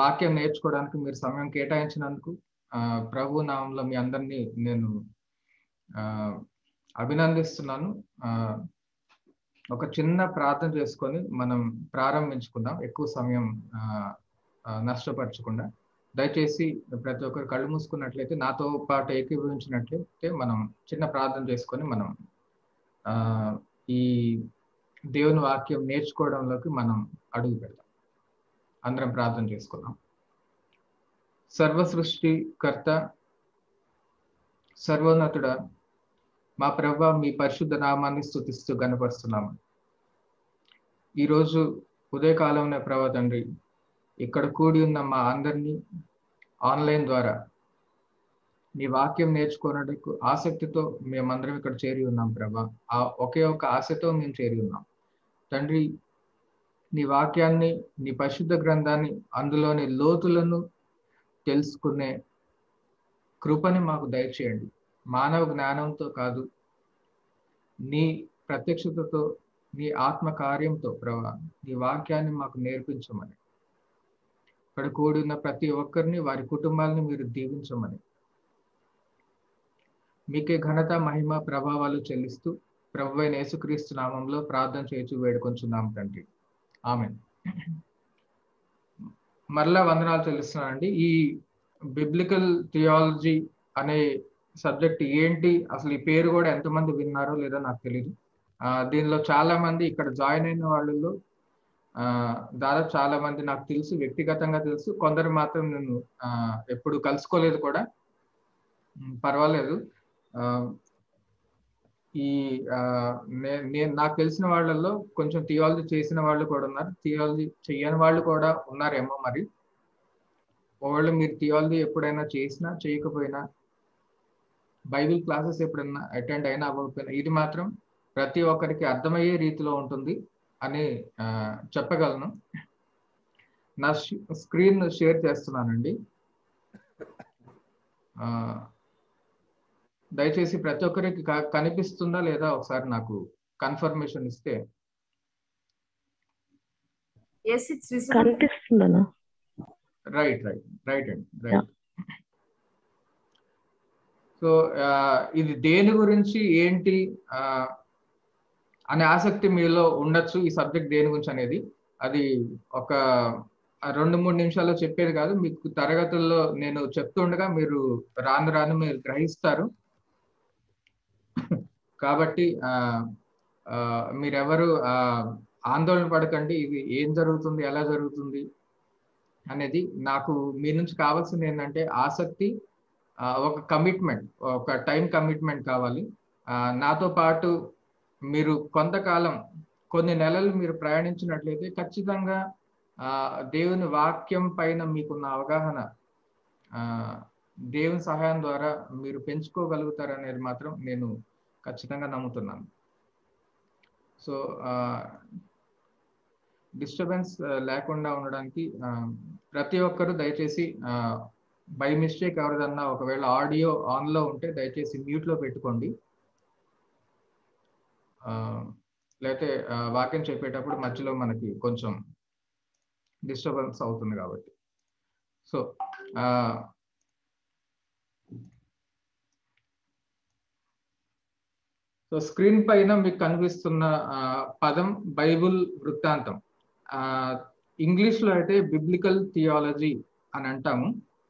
వాక్యం నేర్చుకోవడానికి మీరు సమయం కేటాయించినందుకు ఆ, ప్రభు నామంలో మీ అందరినీ నేను ఆ, అభినందిస్తున్నాను ఆ, ఒక చిన్న ప్రార్థన చేసుకొని మనం ప్రారంభించుకుందాం ఎక్కువ సమయం ఆ, ఆ, నష్టపరచకుండా దయచేసి ప్రతి ఒక్కరు కళ్ళు మూసుకున్నట్లయితే నాతో పాటు ఏకీభవించినట్లయితే మనం చిన్న ప్రార్థన చేసుకొని మనం ఆ, ఈ దేవుని వాక్యం నేర్చుకోవడంలోకి మనం అడుగు పెడదాం అందరం ప్రార్థన చేసుకుందాం సర్వ సృష్టికర్త సర్వోన్నతుడ మా ప్రభ మీ పరిశుద్ధ నామాన్ని స్థుతిస్తూ గనపరుస్తున్నాము ఈరోజు ఉదయకాలంలో ప్రభా తండ్రి ఇక్కడ కూడి ఉన్న మా అందరినీ ఆన్లైన్ ద్వారా నీ వాక్యం నేర్చుకోవడానికి ఆసక్తితో మేమందరం ఇక్కడ చేరి ఉన్నాం ప్రభా ఆ ఒకే ఒక ఆశతో మేము చేరి ఉన్నాం తండ్రి నీ వాక్యాన్ని నీ పరిశుద్ధ గ్రంథాన్ని అందులోని లోతులను తెలుసుకునే కృపని మాకు దయచేయండి మానవ జ్ఞానంతో కాదు నీ ప్రత్యక్షతతో నీ ఆత్మ కార్యంతో ప్రభా నీ వాక్యాన్ని మాకు నేర్పించమని ఇక్కడ కూడి ఉన్న ప్రతి ఒక్కరిని వారి కుటుంబాలని మీరు దీవించమని మీకే ఘనత మహిమ ప్రభావాలు చెల్లిస్తూ ప్రభు అయిన యేసుక్రీస్తు నామంలో ప్రార్థన చేయొచ్చు వేడుకొంచున్నాం తండ్రి ఆమె మరలా వందనాలు చెల్లిస్తున్నానండి ఈ బిబ్లికల్ థియాలజీ అనే సబ్జెక్ట్ ఏంటి అసలు ఈ పేరు కూడా ఎంతమంది విన్నారో లేదో నాకు తెలియదు ఆ, దీనిలో చాలా మంది ఇక్కడ జాయిన్ అయిన వాళ్ళలో ఆ, దాదాపు చాలా మంది నాకు తెలుసు వ్యక్తిగతంగా తెలుసు కొందరు మాత్రం నేను ఆ, ఎప్పుడు కలుసుకోలేదు కూడా ఉమ్, పర్వాలేదు ఆ, ఈ ఆ, నే- నేను నాకు తెలిసిన వాళ్ళల్లో కొంచెం థియాలజీ చేసిన వాళ్ళు కూడా ఉన్నారు థియాలజీ చేయని వాళ్ళు కూడా ఉన్నారేమో మరి ఒకవేళ మీరు థియాలజీ ఎప్పుడైనా చేసినా చేయకపోయినా బైబిల్ క్లాసెస్ ఎప్పుడైనా అటెండ్ అయినా అవ్వకపోయినా ఇది మాత్రం ప్రతి ఒక్కరికి అర్థమయ్యే రీతిలో ఉంటుంది అని ఆ, చెప్పగలను నా స్క్రీన్ షేర్ చేస్తున్నానండి ఆ, దయచేసి ప్రతి ఒక్కరికి క- కనిపిస్తుందా లేదా ఒకసారి నాకు కన్ఫర్మేషన్ ఇస్తే Yes, it's visible. కనిపిస్తుందనా రైట్ రైట్ రైట్ అండి రైట్ సో ఇది దేని గురించి ఏంటి ఆ, అనే ఆసక్తి మీలో ఉండొచ్చు ఈ సబ్జెక్ట్ దేని గురించి అనేది అది ఒక ఆ రెండు మూడు నిమిషాల్లో చెప్పేది కాదు మీకు తరగతుల్లో నేను చెప్తుండగా మీరు రాను రాను మీరు గ్రహిస్తారు కాబట్టి ఆ, ఆ, మీరెవరు ఆ, ఆందోళన పడకండి ఇది ఏం జరుగుతుంది ఎలా జరుగుతుంది అనేది నాకు మీ నుంచి కావాల్సింది ఏంటంటే ఆసక్తి ఆ, ఒక కమిట్మెంట్ ఒక టైం కమిట్మెంట్ కావాలి ఆ, నాతో పాటు మీరు కొంతకాలం కొన్ని నెలలు మీరు ప్రయాణించినట్లయితే ఖచ్చితంగా ఆ, దేవుని వాక్యం పైన మీకున్న అవగాహన ఆ, దేవుని సహాయం ద్వారా మీరు పెంచుకోగలుగుతారు అనేది మాత్రం నేను ఖచ్చితంగా నమ్ముతున్నాను సో డిస్టర్బెన్స్ లేకుండా ఉండడానికి ఆ, ప్రతి ఒక్కరు దయచేసి బై మిస్టేక్ ఎవరిదన్నా ఒకవేళ ఆడియో ఆన్ లో ఉంటే దయచేసి మ్యూట్ లో పెట్టుకోండి ఆ, లేకపోతే ఆ, వాక్యం చెప్పేటప్పుడు మధ్యలో మనకి కొంచెం డిస్టర్బెన్స్ అవుతుంది కాబట్టి సో ఆ, సో స్క్రీన్ పైన మీకు కనిపిస్తున్న ఆ, పదం బైబుల్ వృత్తాంతం ఆ, ఇంగ్లీష్ లో అయితే బిబ్లికల్ థియాలజీ అని అంటాము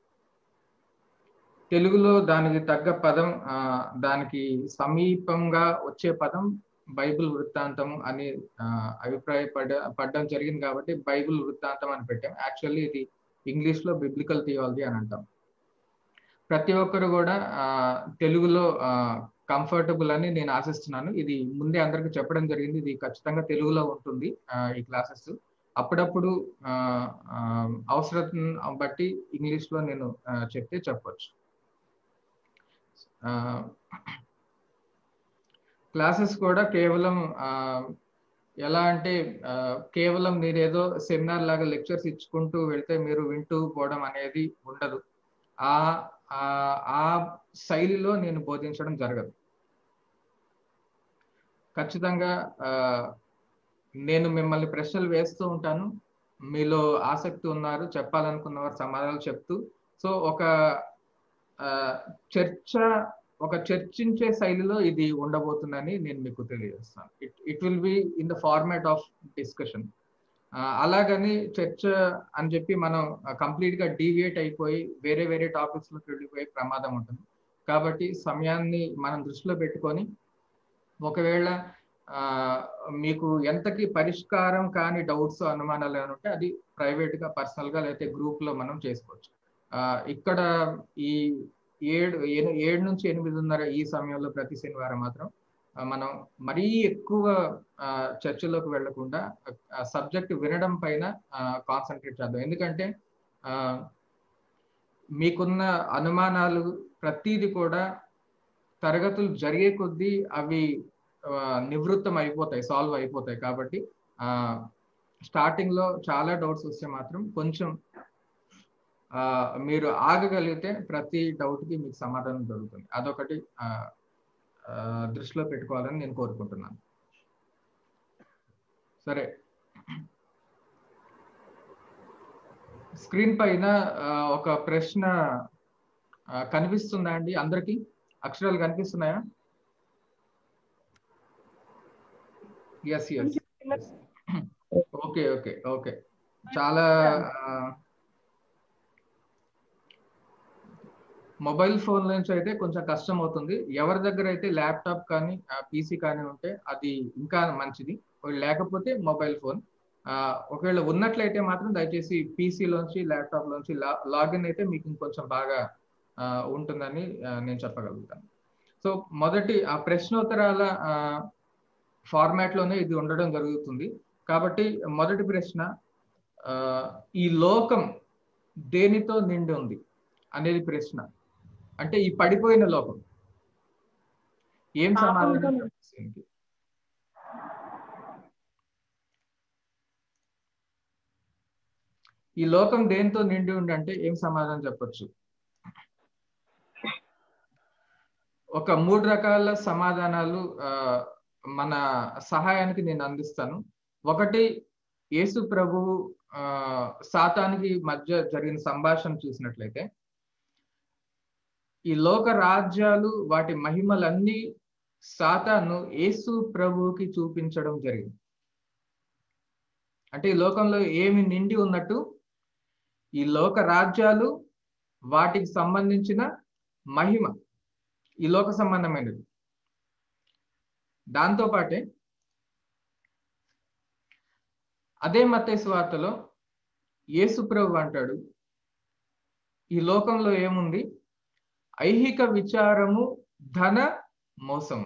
తెలుగులో దానికి తగ్గ పదం ఆ, దానికి సమీపంగా వచ్చే పదం బైబిల్ వృత్తాంతం అని ఆ, అభిప్రాయపడ పడడం జరిగింది కాబట్టి బైబిల్ వృత్తాంతం అని పెట్టాం యాక్చువల్లీ ఇది ఇంగ్లీష్ లో బిబ్లికల్ థియాలజీ అని అంటాం ప్రతి ఒక్కరు కూడా ఆ, తెలుగులో కంఫర్టబుల్ అని నేను ఆశిస్తున్నాను ఇది ముందే అందరికి చెప్పడం జరిగింది ఇది ఖచ్చితంగా తెలుగులో ఉంటుంది ఆ, ఈ క్లాసెస్ అప్పుడప్పుడు ఆ, ఆ, అవసరం బట్టి ఇంగ్లీష్ లో నేను ఆ, చెప్తే చెప్పొచ్చు క్లాసెస్ కూడా కేవలం ఆ, ఎలా అంటే ఆ, కేవలం మీరు ఏదో సెమినార్ లాగా లెక్చర్స్ ఇచ్చుకుంటూ వెళ్తే మీరు వింటూ పోవడం అనేది ఉండదు ఆ ఆ- ఆ శైలిలో నేను బోధించడం జరగదు ఖచ్చితంగా ఆ, నేను మిమ్మల్ని ప్రశ్నలు వేస్తూ ఉంటాను మీలో ఆసక్తి ఉన్నారు చెప్పాలనుకున్న వారు సమాధానాలు చెప్తూ సో ఒక చర్చ ఒక చర్చించే శైలిలో ఇది ఉండబోతుందని నేను మీకు తెలియజేస్తాను it it will be in the format of discussion అలాగని చర్చ అని చెప్పి మనం కంప్లీట్ గా డీవియేట్ అయిపోయి వేరే వేరే టాపిక్స్ లోకి వెళ్ళిపోయే ప్రమాదం ఉంటుంది కాబట్టి సమయాన్ని మనం దృష్టిలో పెట్టుకొని ఒకవేళ మీకు ఎంతకి పరిష్కారం కాని డౌట్స్ అనుమానాలు ఏమైనా ఉంటే అది ప్రైవేట్ గా పర్సనల్ గా లేకపోతే గ్రూప్ లో మనం చేసుకోవచ్చు ఇక్కడ ఈ ఏడు ఏడు నుంచి ఎనిమిదిన్నర ఈ సమయంలో ప్రతి శనివారం మాత్రం మనం మరీ ఎక్కువ చర్చలోకి వెళ్లకుండా సబ్జెక్ట్ వినడం పైన కాన్సన్ట్రేట్ చేద్దాం ఎందుకంటే మీకున్న అనుమానాలు ప్రతిదీ కూడా తరగతులు జరిగే కొద్దీ అవి నివృత్తం అయిపోతాయి సాల్వ్ అయిపోతాయి కాబట్టి స్టార్టింగ్ లో చాలా డౌట్స్ వస్తే మాత్రం కొంచెం మీరు ఆగగలిగితే ప్రతి డౌట్ కి మీకు సమాధానం దొరుకుతుంది అదొకటి దృష్టిలో పెట్టుకోవాలని నేను కోరుకుంటున్నాను సరే స్క్రీన్ పైన ఒక ప్రశ్న కనిపిస్తుందా అండి అందరికి అక్షరాలు కనిపిస్తున్నాయా yes yes okay okay okay చాలా మొబైల్ ఫోన్ నుంచి అయితే కొంచెం కష్టం అవుతుంది ఎవరి దగ్గర అయితే ల్యాప్టాప్ కానీ పీసీ కానీ ఉంటే అది ఇంకా మంచిది లేకపోతే మొబైల్ ఫోన్ ఒకవేళ ఉన్నట్లయితే మాత్రం దయచేసి పీసీలోంచి ల్యాప్టాప్ లోంచి లాగిన్ అయితే మీకు ఇంకొంచెం బాగా ఉంటుందని నేను చెప్పగలుగుతాను సో మొదటి ఆ ప్రశ్నోత్తరాల ఫార్మాట్ లోనే ఇది ఉండడం జరుగుతుంది కాబట్టి మొదటి ప్రశ్న ఈ లోకం దేనితో నిండి ఉంది అనేది ప్రశ్న అంటే ఈ పడిపోయిన లోకం ఏం సమాధానం ఈ లోకం దేంతో నిండి ఉంది అంటే ఏం సమాధానం చెప్పొచ్చు ఒక మూడు రకాల సమాధానాలు మన సహాయానికి నేను అందిస్తాను ఒకటి యేసు ప్రభువు సాతానికి మధ్య జరిగిన సంభాషణ చూసినట్లయితే ఈ లోక రాజ్యాలు వాటి మహిమలన్నీ సాతాను యేసు ప్రభువుకి చూపించడం జరిగింది అంటే ఈ లోకంలో ఏమి నిండి ఉన్నట్టు ఈ లోక రాజ్యాలు వాటికి సంబంధించిన మహిమ ఈ లోక సంబంధమైనది దాంతో పాటే అదే మత్తేసు వార్తలో యేసు ప్రభు అంటాడు ఈ లోకంలో ఏముంది ఐహిక విచారము ధన మోసం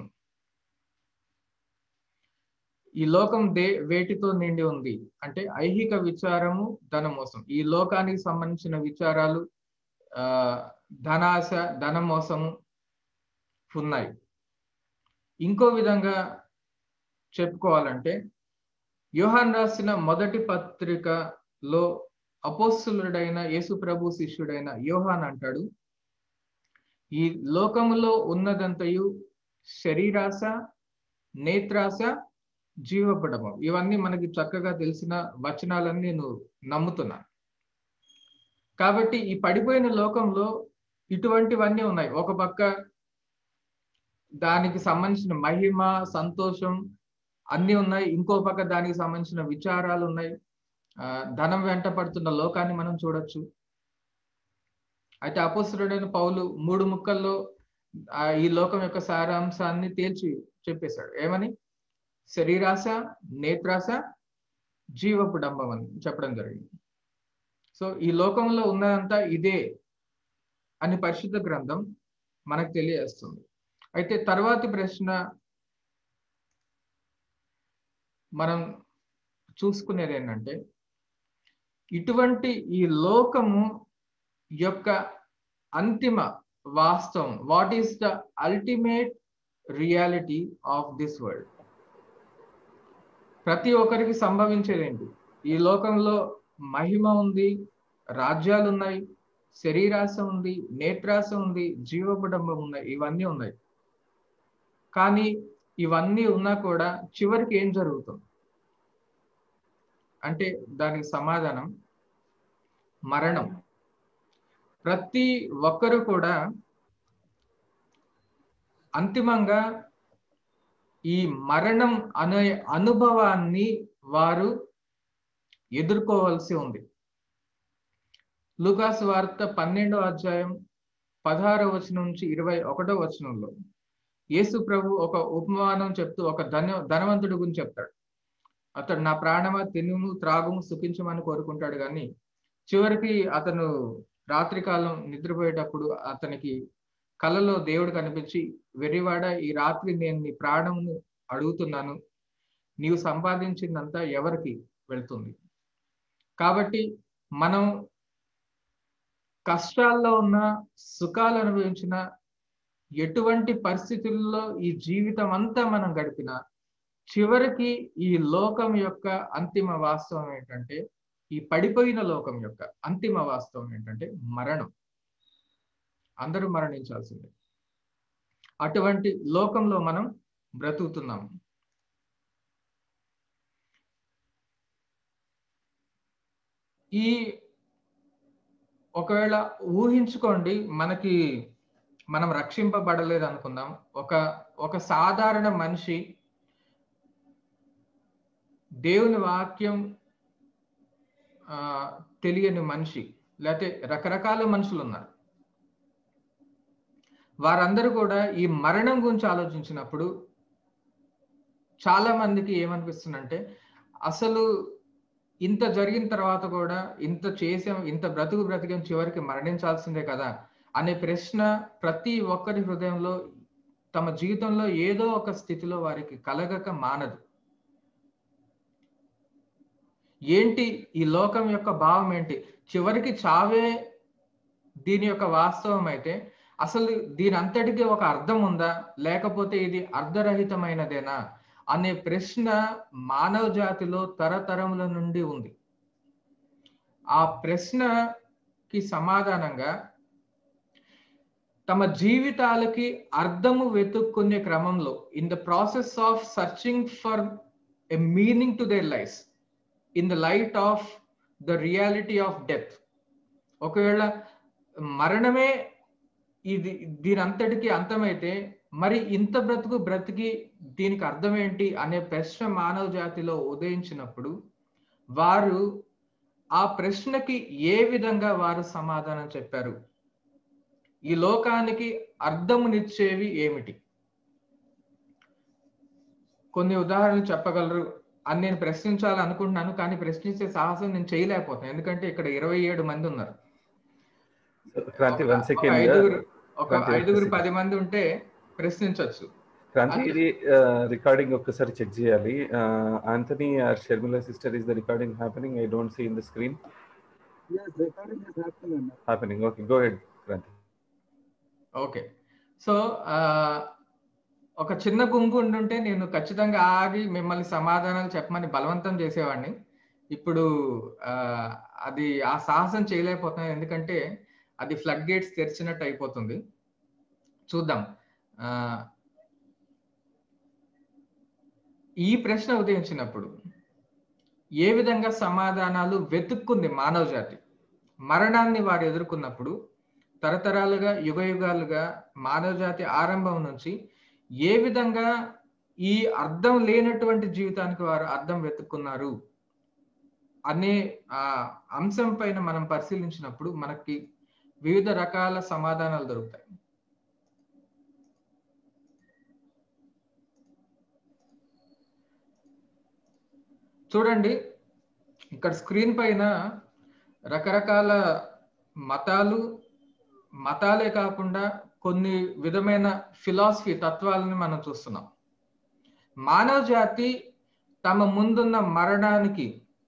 ఈ లోకం దే వేటితో నిండి ఉంది అంటే ఐహిక విచారము ధన మోసం ఈ లోకానికి సంబంధించిన విచారాలు ఆ ధనాశ ధన మోసము ఉన్నాయి ఇంకో విధంగా చెప్పుకోవాలంటే యోహాన్ రాసిన మొదటి పత్రికలో అపోస్తులుడైన యేసు ప్రభు శిష్యుడైన యోహాన్ అంటాడు ఈ లోకములో ఉన్నదంతయు శరీరాశ నేత్రాశ జీవపడమం ఇవన్నీ మనకి చక్కగా తెలిసిన వచనాలని నేను నమ్ముతున్నాను కాబట్టి ఈ పడిపోయిన లోకంలో ఇటువంటివన్నీ ఉన్నాయి ఒక పక్క దానికి సంబంధించిన మహిమ సంతోషం అన్ని ఉన్నాయి ఇంకో పక్క దానికి సంబంధించిన విచారాలు ఉన్నాయి ధనం వెంట పడుతున్న లోకాన్ని మనం చూడొచ్చు అయితే అపోసురుడైన పౌలు మూడు ముక్కల్లో ఈ లోకం యొక్క సారాంశాన్ని తేల్చి చెప్పేశాడు ఏమని శరీరాశ నేత్రాశ జీవపు డంబం అని చెప్పడం జరిగింది సో ఈ లోకంలో ఉన్నదంతా ఇదే అని పరిశుద్ధ గ్రంథం మనకు తెలియజేస్తుంది అయితే తర్వాతి ప్రశ్న మనం చూసుకునేది ఏంటంటే ఇటువంటి ఈ లోకము యొక్క అంతిమ వాస్తవం what is the ultimate reality of this world ప్రతి ఒక్కరికి సంభవించేది ఏంటి ఈ లోకంలో మహిమ ఉంది రాజ్యాలు ఉన్నాయి శరీరాశ ఉంది నేత్రాశ ఉంది జీవకుటుంబం ఉన్నాయి ఇవన్నీ ఉన్నాయి కానీ ఇవన్నీ ఉన్నా కూడా చివరికి ఏం జరుగుతుంది అంటే దానికి సమాధానం మరణం ప్రతి ఒక్కరు కూడా అంతిమంగా ఈ మరణం అనే అనుభవాన్ని వారు ఎదుర్కోవాల్సి ఉంది లూకాసు వార్త పన్నెండో అధ్యాయం పదహారో వచనం నుంచి ఇరవై ఒకటో వచనంలో యేసు ప్రభు ఒక ఉపమానం చెప్తూ ఒక ధన ధనవంతుడి గురించి చెప్తాడు అతడు నా ప్రాణమ తినుము త్రాగుము సుఖించమని కోరుకుంటాడు కానీ చివరికి అతను రాత్రికాలం నిద్రపోయేటప్పుడు అతనికి కలలో దేవుడు కనిపించి వెర్రివాడ ఈ రాత్రి నేను నీ ప్రాణమును అడుగుతున్నాను నీవు సంపాదించిందంతా ఎవరికి వెళ్తుంది కాబట్టి మనం కష్టాల్లో ఉన్న సుఖాలు అనుభవించిన ఎటువంటి పరిస్థితుల్లో ఈ జీవితం అంతా మనం గడిపిన చివరికి ఈ లోకం యొక్క అంతిమ వాస్తవం ఏంటంటే ఈ పడిపోయిన లోకం యొక్క అంతిమ వాస్తవం ఏంటంటే మరణం అందరూ మరణించాల్సిందే అటువంటి లోకంలో మనం బ్రతుకుతున్నాం ఈ ఒకవేళ ఊహించుకోండి మనకి మనం రక్షింపబడలేదు అనుకుందాం ఒక ఒక సాధారణ మనిషి దేవుని వాక్యం తెలియని మనిషి లేకపోతే రకరకాల మనుషులు ఉన్నారు వారందరూ కూడా ఈ మరణం గురించి ఆలోచించినప్పుడు చాలా మందికి ఏమనిపిస్తుందంటే అసలు ఇంత జరిగిన తర్వాత కూడా ఇంత చేసాం ఇంత బ్రతుకు బ్రతికం చివరికి మరణించాల్సిందే కదా అనే ప్రశ్న ప్రతి ఒక్కరి హృదయంలో తమ జీవితంలో ఏదో ఒక స్థితిలో వారికి కలగక మానదు ఏంటి ఈ లోకం యొక్క భావం ఏంటి చివరికి చావే దీని యొక్క వాస్తవం అయితే అసలు దీని అంతటికీ ఒక అర్థం ఉందా లేకపోతే ఇది అర్ధరహితమైనదేనా అనే ప్రశ్న మానవ జాతిలో తరతరముల నుండి ఉంది ఆ ప్రశ్నకి సమాధానంగా తమ జీవితాలకి అర్థము వెతుక్కునే క్రమంలో in the process of searching for a meaning to their life in the light of the reality of death ఒకవేళ మరణమే ఇది దీని అంతటికి అంతమైతే మరి ఇంత బ్రతుకు బ్రతికి దీనికి అర్థం ఏంటి అనే ప్రశ్న మానవ జాతిలో ఉదయించినప్పుడు వారు ఆ ప్రశ్నకి ఏ విధంగా వారు సమాధానం చెప్పారు ఈ లోకానికి అర్థమునిచ్చేవి ఏమిటి కొన్ని ఉదాహరణలు చెప్పగలరు అని నేను ప్రశ్నించాలి అనుకుంటున్నాను కానీ ప్రశ్నించే సాహసం నేను చేయలేకపోతాను ఎందుకంటే ఇక్కడ ఇరవై ఏడు మంది ఉన్నారు క్రాంతి వన్ ఒక సెకండ్ ఐదుగురు ఒక Twenty eight ఐదుగురు seconds. పది మంది ఉంటే ప్రశ్నించవచ్చు క్రాంతి అట్లా- ఇది రికార్డింగ్ ఒక్కసారి చెక్ చేయాలి Anthony or Sharmila sister is the recording happening I don't see in the screen Yes, recording is happening. Anna. Happening okay go head Kranti okay so ఆ, ఒక చిన్న గుంపు ఉండుంటే నేను ఖచ్చితంగా ఆగి మిమ్మల్ని సమాధానాలు చెప్పమని బలవంతం చేసేవాడిని ఇప్పుడు ఆ, అది ఆ సాహసం చేయలేకపోతున్నాను ఎందుకంటే అది ఫ్లడ్ గేట్స్ తెరిచినట్టు అయిపోతుంది చూద్దాం ఆ, ఈ ప్రశ్న ఉదయించినప్పుడు ఏ విధంగా సమాధానాలు వెతుక్కుంది మానవ జాతి మరణాన్ని వారు ఎదుర్కొన్నప్పుడు తరతరాలుగా యుగ యుగాలుగా మానవ జాతి ఆరంభం నుంచి ఏ విధంగా ఈ అర్థం లేనటువంటి జీవితానికి వారు అర్థం వెతుక్కున్నారు అనే ఆ అంశం పైన మనం పరిశీలించినప్పుడు మనకి వివిధ రకాల సమాధానాలు దొరుకుతాయి చూడండి ఇక్కడ స్క్రీన్ పైన రకరకాల మతాలు మతాలే కాకుండా కొన్ని విధమైన ఫిలాసఫీ తత్వాలని మనం చూస్తున్నాం మానవ జాతి తమ ముందున్న మరణానికి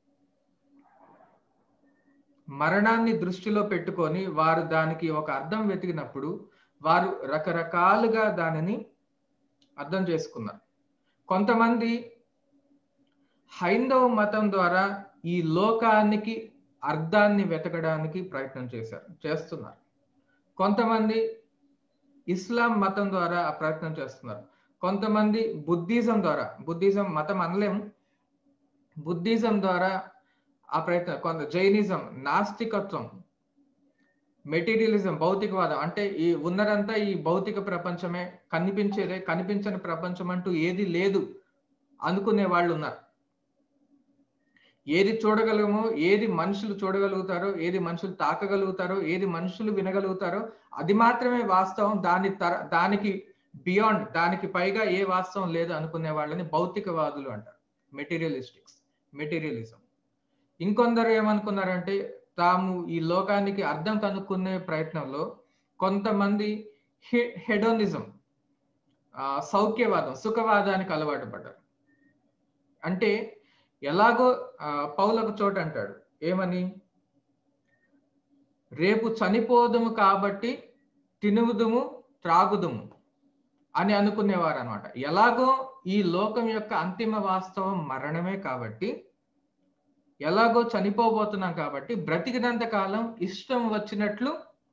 మరణాన్ని దృష్టిలో పెట్టుకొని వారు దానికి ఒక అర్థం వెతికినప్పుడు వారు రకరకాలుగా దానిని అర్థం చేసుకున్నారు కొంతమంది హైందవ మతం ద్వారా ఈ లోకానికి అర్థాన్ని వెతకడానికి ప్రయత్నం చేశారు చేస్తున్నారు కొంతమంది ఇస్లాం మతం ద్వారా ఆ ప్రయత్నం చేస్తున్నారు కొంతమంది బుద్ధిజం ద్వారా బుద్ధిజం మతం అనలేము బుద్ధిజం ద్వారా ఆ ప్రయత్నం కొంత జైనిజం నాస్తికత్వం మెటీరియలిజం భౌతికవాదం అంటే ఈ ఉన్నదంతా ఈ భౌతిక ప్రపంచమే కనిపించేదే కనిపించని ప్రపంచం అంటూ ఏది లేదు అనుకునే వాళ్ళు ఉన్నారు ఏది చూడగలమో ఏది మనుషులు చూడగలుగుతారో ఏది మనుషులు తాకగలుగుతారో ఏది మనుషులు వినగలుగుతారో అది మాత్రమే వాస్తవం దాని తర దానికి బియాండ్ దానికి పైగా ఏ వాస్తవం లేదు అనుకునే వాళ్ళని భౌతికవాదులు అంటారు మెటీరియలిస్టిక్స్ మెటీరియలిజం ఇంకొందరు ఏమనుకున్నారంటే తాము ఈ లోకానికి అర్థం కనుక్కునే ప్రయత్నంలో కొంతమంది హెడోనిజం సౌఖ్యవాదం సుఖవాదానికి అలవాటు పడ్డారు అంటే ఎలాగో పౌలకు చోట అంటాడు ఏమని రేపు చనిపోదుము కాబట్టి తినుదుము త్రాగుదుము అని అనుకునేవారు అనమాట ఎలాగో ఈ లోకం యొక్క అంతిమ వాస్తవం మరణమే కాబట్టి ఎలాగో చనిపోబోతున్నాం కాబట్టి బ్రతికినంత కాలం ఇష్టం వచ్చినట్లు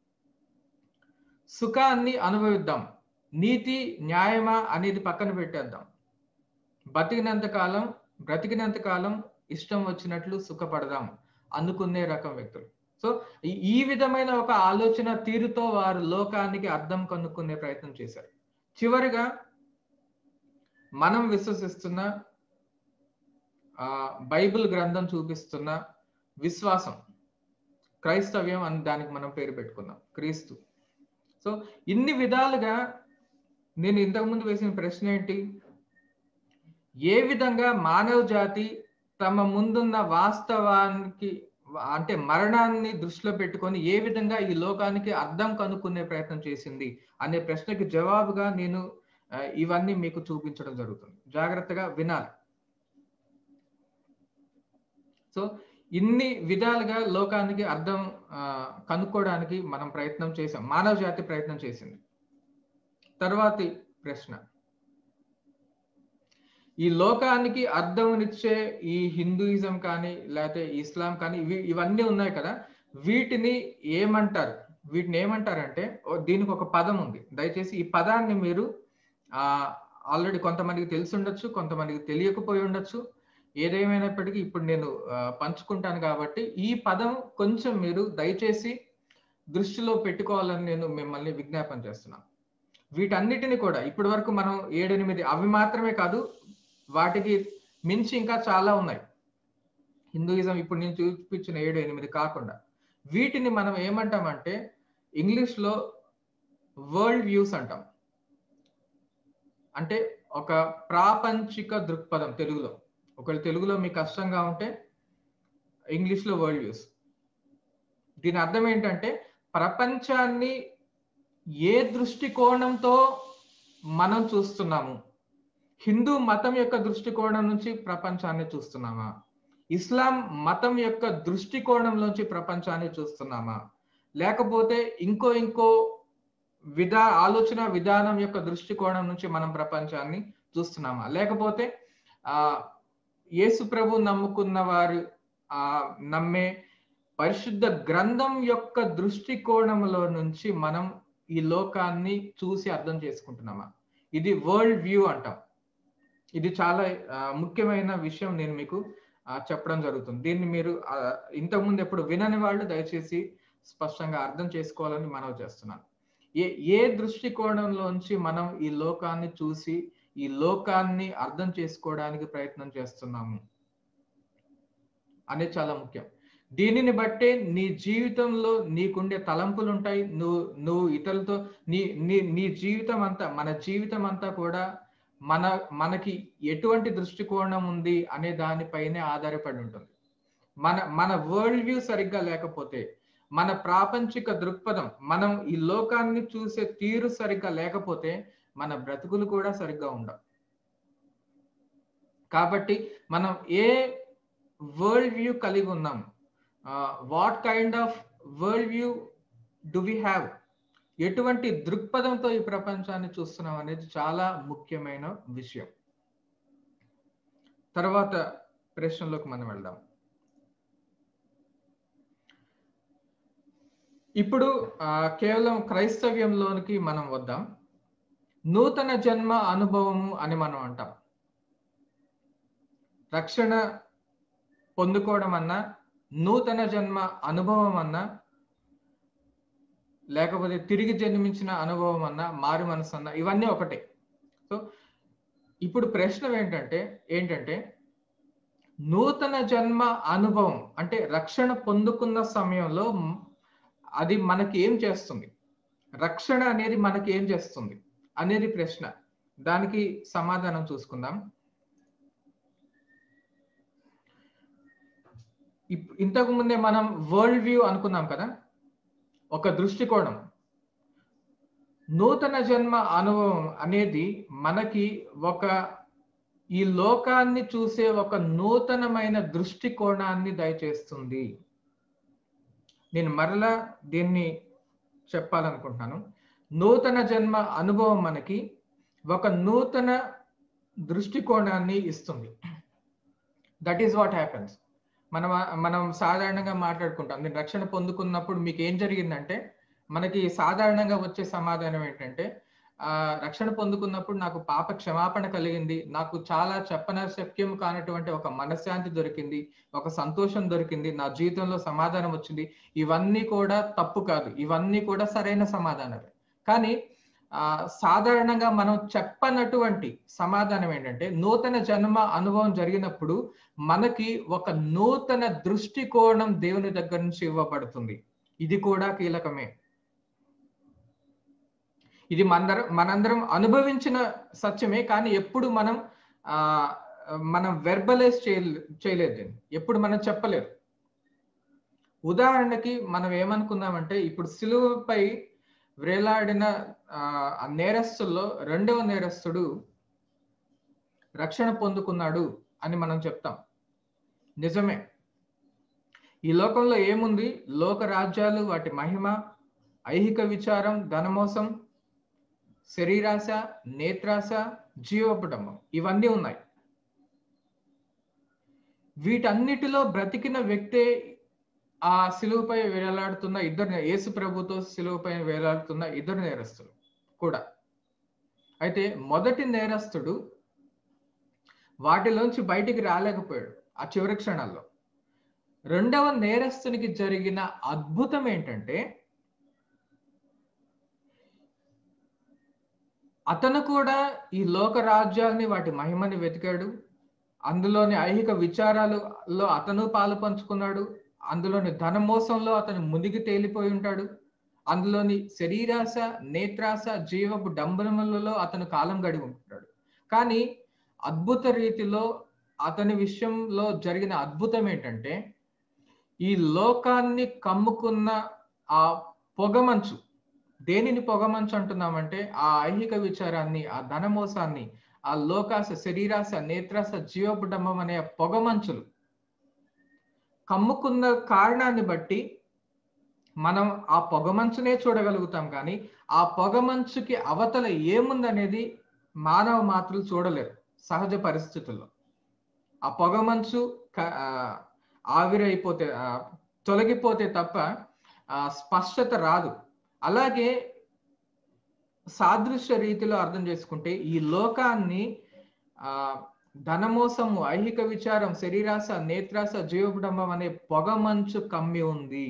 సుఖాన్ని అనుభవిద్దాం నీతి న్యాయమా అనేది పక్కన పెట్టేద్దాం బతికినంత కాలం బ్రతికినంత కాలం ఇష్టం వచ్చినట్లు సుఖపడదాం అనుకునే రకం వ్యక్తులు సో ఈ విధమైన ఒక ఆలోచన తీరుతో వారు లోకానికి అర్థం కనుక్కునే ప్రయత్నం చేశారు చివరిగా మనం విశ్వసిస్తున్న ఆ బైబిల్ గ్రంథం చూపిస్తున్న విశ్వాసం క్రైస్తవ్యం అని దానికి మనం పేరు పెట్టుకున్నాం క్రీస్తు సో ఇన్ని విధాలుగా నేను ఇంతకుముందు వేసిన ప్రశ్న ఏంటి ఏ విధంగా మానవ జాతి తమ ముందున్న వాస్తవానికి అంటే మరణాన్ని దృష్టిలో పెట్టుకొని ఏ విధంగా ఈ లోకానికి అర్థం కనుక్కునే ప్రయత్నం చేసింది అనే ప్రశ్నకి జవాబుగా నేను ఇవన్నీ మీకు చూపించడం జరుగుతుంది జాగ్రత్తగా వినాలి సో ఇన్ని విధాలుగా లోకానికి అర్థం కనుక్కోవడానికి మనం ప్రయత్నం చేసాం మానవ జాతి ప్రయత్నం చేసింది తర్వాతి ప్రశ్న ఈ లోకానికి అర్థంనిచ్చే ఈ హిందూయిజం కానీ లేకపోతే ఇస్లాం కానీ ఇవి ఇవన్నీ ఉన్నాయి కదా వీటిని ఏమంటారు వీటిని ఏమంటారంటే దీనికి ఒక పదం ఉంది దయచేసి ఈ పదాన్ని మీరు ఆ ఆల్రెడీ కొంతమందికి తెలిసి ఉండొచ్చు కొంతమందికి తెలియకపోయి ఉండొచ్చు ఏదేమైనప్పటికీ ఇప్పుడు నేను పంచుకుంటాను కాబట్టి ఈ పదం కొంచెం మీరు దయచేసి దృష్టిలో పెట్టుకోవాలని నేను మిమ్మల్ని విజ్ఞాపన చేస్తున్నాను వీటన్నిటిని కూడా ఇప్పటి వరకు మనం ఏడెనిమిది అవి మాత్రమే కాదు వాటికి మించి ఇంకా చాలా ఉన్నాయి హిందూయిజం ఇప్పుడు నేను చూపించిన ఏడు ఎనిమిది కాకుండా వీటిని మనం ఏమంటామంటే ఇంగ్లీష్లో వరల్డ్ వ్యూస్ అంటాం అంటే ఒక ప్రాపంచిక దృక్పథం తెలుగులో ఒకవేళ తెలుగులో మీకు కష్టంగా ఉంటే ఇంగ్లీష్లో వరల్డ్ వ్యూస్ దీని అర్థం ఏంటంటే ప్రపంచాన్ని ఏ దృష్టికోణంతో మనం చూస్తున్నాము హిందూ మతం యొక్క దృష్టికోణం నుంచి ప్రపంచాన్ని చూస్తున్నామా ఇస్లాం మతం యొక్క దృష్టికోణం నుంచి ప్రపంచాన్ని చూస్తున్నామా లేకపోతే ఇంకో ఇంకో విధా ఆలోచన విధానం యొక్క దృష్టికోణం నుంచి మనం ప్రపంచాన్ని చూస్తున్నామా లేకపోతే ఆ యేసు ప్రభు నమ్ముకున్న వారు ఆ నమ్మే పరిశుద్ధ గ్రంథం యొక్క దృష్టికోణంలో నుంచి మనం ఈ లోకాన్ని చూసి అర్థం చేసుకుంటున్నామా ఇది వరల్డ్ వ్యూ అంటాం ఇది చాలా ముఖ్యమైన విషయం నేను మీకు చెప్పడం జరుగుతుంది దీన్ని మీరు ఇంతకుముందు ఎప్పుడు వినని వాళ్ళు దయచేసి స్పష్టంగా అర్థం చేసుకోవాలని మనవి చేస్తున్నాను ఏ ఏ దృష్టికోణంలోంచి మనం ఈ లోకాన్ని చూసి ఈ లోకాన్ని అర్థం చేసుకోవడానికి ప్రయత్నం చేస్తున్నాము అనేది చాలా ముఖ్యం దీనిని బట్టే నీ జీవితంలో నీకుండే తలంపులు ఉంటాయి నువ్వు నువ్వు ఇతరులతో నీ నీ నీ జీవితం అంతా మన జీవితం అంతా కూడా మన మనకి ఎటువంటి దృష్టికోణం ఉంది అనే దానిపైనే ఆధారపడి ఉంటుంది మన మన వరల్డ్ వ్యూ సరిగ్గా లేకపోతే మన ప్రాపంచిక దృక్పథం మనం ఈ లోకాన్ని చూసే తీరు సరిగ్గా లేకపోతే మన బ్రతుకులు కూడా సరిగ్గా ఉండవు కాబట్టి మనం ఏ వరల్డ్ వ్యూ కలిగి ఉన్నాం what kind of world view do we have ఎటువంటి దృక్పథంతో ఈ ప్రపంచాన్ని చూస్తున్నాం అనేది చాలా ముఖ్యమైన విషయం తర్వాత ప్రశ్నలోకి మనం వెళ్దాం ఇప్పుడు కేవలం క్రైస్తవ్యంలోనికి మనం వద్దాం నూతన జన్మ అనుభవము అని మనం అంటాం రక్షణ పొందుకోవడం అన్నా నూతన జన్మ అనుభవం అన్నా లేకపోతే తిరిగి జన్మించిన అనుభవం అన్నా మారు మనసు అన్నా ఇవన్నీ ఒకటే సో ఇప్పుడు ప్రశ్న ఏంటంటే ఏంటంటే నూతన జన్మ అనుభవం అంటే రక్షణ పొందుకున్న సమయంలో మ్, అది మనకి ఏం చేస్తుంది రక్షణ అనేది మనకి ఏం చేస్తుంది అనేది ప్రశ్న దానికి సమాధానం చూసుకుందాం ఇప్- ఇంతకు ముందే మనం వరల్డ్ వ్యూ అనుకున్నాం కదా ఒక దృష్టికోణం నూతన జన్మ అనుభవం అనేది మనకి ఒక ఈ లోకాన్ని చూసే ఒక నూతనమైన దృష్టికోణాన్ని దయచేస్తుంది నేను మరలా దీన్ని చెప్పాలనుకుంటున్నాను నూతన జన్మ అనుభవం మనకి ఒక నూతన దృష్టికోణాన్ని ఇస్తుంది దట్ ఈస్ వాట్ హ్యాపెన్స్ మనం మనం సాధారణంగా మాట్లాడుకుంటాం నేను రక్షణ పొందుకున్నప్పుడు మీకు ఏం జరిగిందంటే మనకి సాధారణంగా వచ్చే సమాధానం ఏంటంటే ఆ రక్షణ పొందుకున్నప్పుడు నాకు పాప క్షమాపణ కలిగింది నాకు చాలా చెప్పన శక్యం కానటువంటి ఒక మనశ్శాంతి దొరికింది ఒక సంతోషం దొరికింది నా జీవితంలో సమాధానం వచ్చింది ఇవన్నీ కూడా తప్పు కాదు ఇవన్నీ కూడా సరైన సమాధానాలే కానీ ఆ సాధారణంగా మనం చెప్పనటువంటి సమాధానం ఏంటంటే నూతన జన్మ అనుభవం జరిగినప్పుడు మనకి ఒక నూతన దృష్టికోణం దేవుని దగ్గర నుంచి ఇవ్వబడుతుంది ఇది కూడా కీలకమే ఇది మనందరం మనందరం అనుభవించిన సత్యమే కానీ ఎప్పుడు మనం ఆ మనం వెర్బలైజ్ చేయలే చేయలేదు దీన్ని. ఎప్పుడు మనం చెప్పలేదు ఉదాహరణకి మనం ఏమనుకున్నామంటే ఇప్పుడు సిలువపై వ్రేలాడిన ఆ ఆ నేరస్తుల్లో రెండవ నేరస్తుడు రక్షణ పొందుకున్నాడు అని మనం చెప్తాం నిజమే ఈ లోకంలో ఏముంది లోక రాజ్యాలు వాటి మహిమ ఐహిక విచారం ధనమోసం శరీరాశ నేత్రాశ జీవపుటంబం ఇవన్నీ ఉన్నాయి వీటన్నిటిలో బ్రతికిన వ్యక్తే ఆ సిలువపై వేలాడుతున్న ఇద్దరు యేసు ప్రభుతో సిలువపై వేలాడుతున్న ఇద్దరు నేరస్తులు కూడా అయితే మొదటి నేరస్తుడు వాటిలోంచి బయటికి రాలేకపోయాడు ఆ చివరి క్షణాల్లో రెండవ నేరస్తునికి జరిగిన అద్భుతం ఏంటంటే అతను కూడా ఈ లోక రాజ్యాల్ని వాటి మహిమని వెతికాడు అందులోని ఐహిక విచారాలలో అతను పాలు పంచుకున్నాడు అందులోని ధనమోసంలో అతను మునిగి తేలిపోయి ఉంటాడు అందులోని శరీరాశ నేత్రాశ జీవపు డంబనములలో అతను కాలం గడిపి ఉంటాడు కానీ అద్భుత రీతిలో అతని విషయంలో జరిగిన అద్భుతం ఏంటంటే ఈ లోకాన్ని కమ్ముకున్న ఆ పొగమంచు దేనిని పొగమంచు అంటున్నామంటే ఆ ఐహిక విచారాన్ని ఆ ధనమోసాన్ని ఆ లోకాశ శరీరాశ నేత్రాశ జీవపుటంబం అనే పొగమంచులు కమ్ముకున్న కారణాన్ని బట్టి మనం ఆ పొగమంచునే చూడగలుగుతాం కానీ ఆ పొగమంచుకి అవతల ఏముందనేది మానవ మాత్రులు చూడలేరు సహజ పరిస్థితుల్లో ఆ పొగమంచు క- ఆ, ఆవిరైపోతే ఆ, తొలగిపోతే తప్ప ఆ, స్పష్టత రాదు అలాగే సాదృశ్య రీతిలో అర్థం చేసుకుంటే ఈ లోకాన్ని ఆ ధనమోసము ఐహిక విచారం శరీరాశ నేత్రాశ జీవకుటుంబం అనే పొగమంచు కమ్మి ఉంది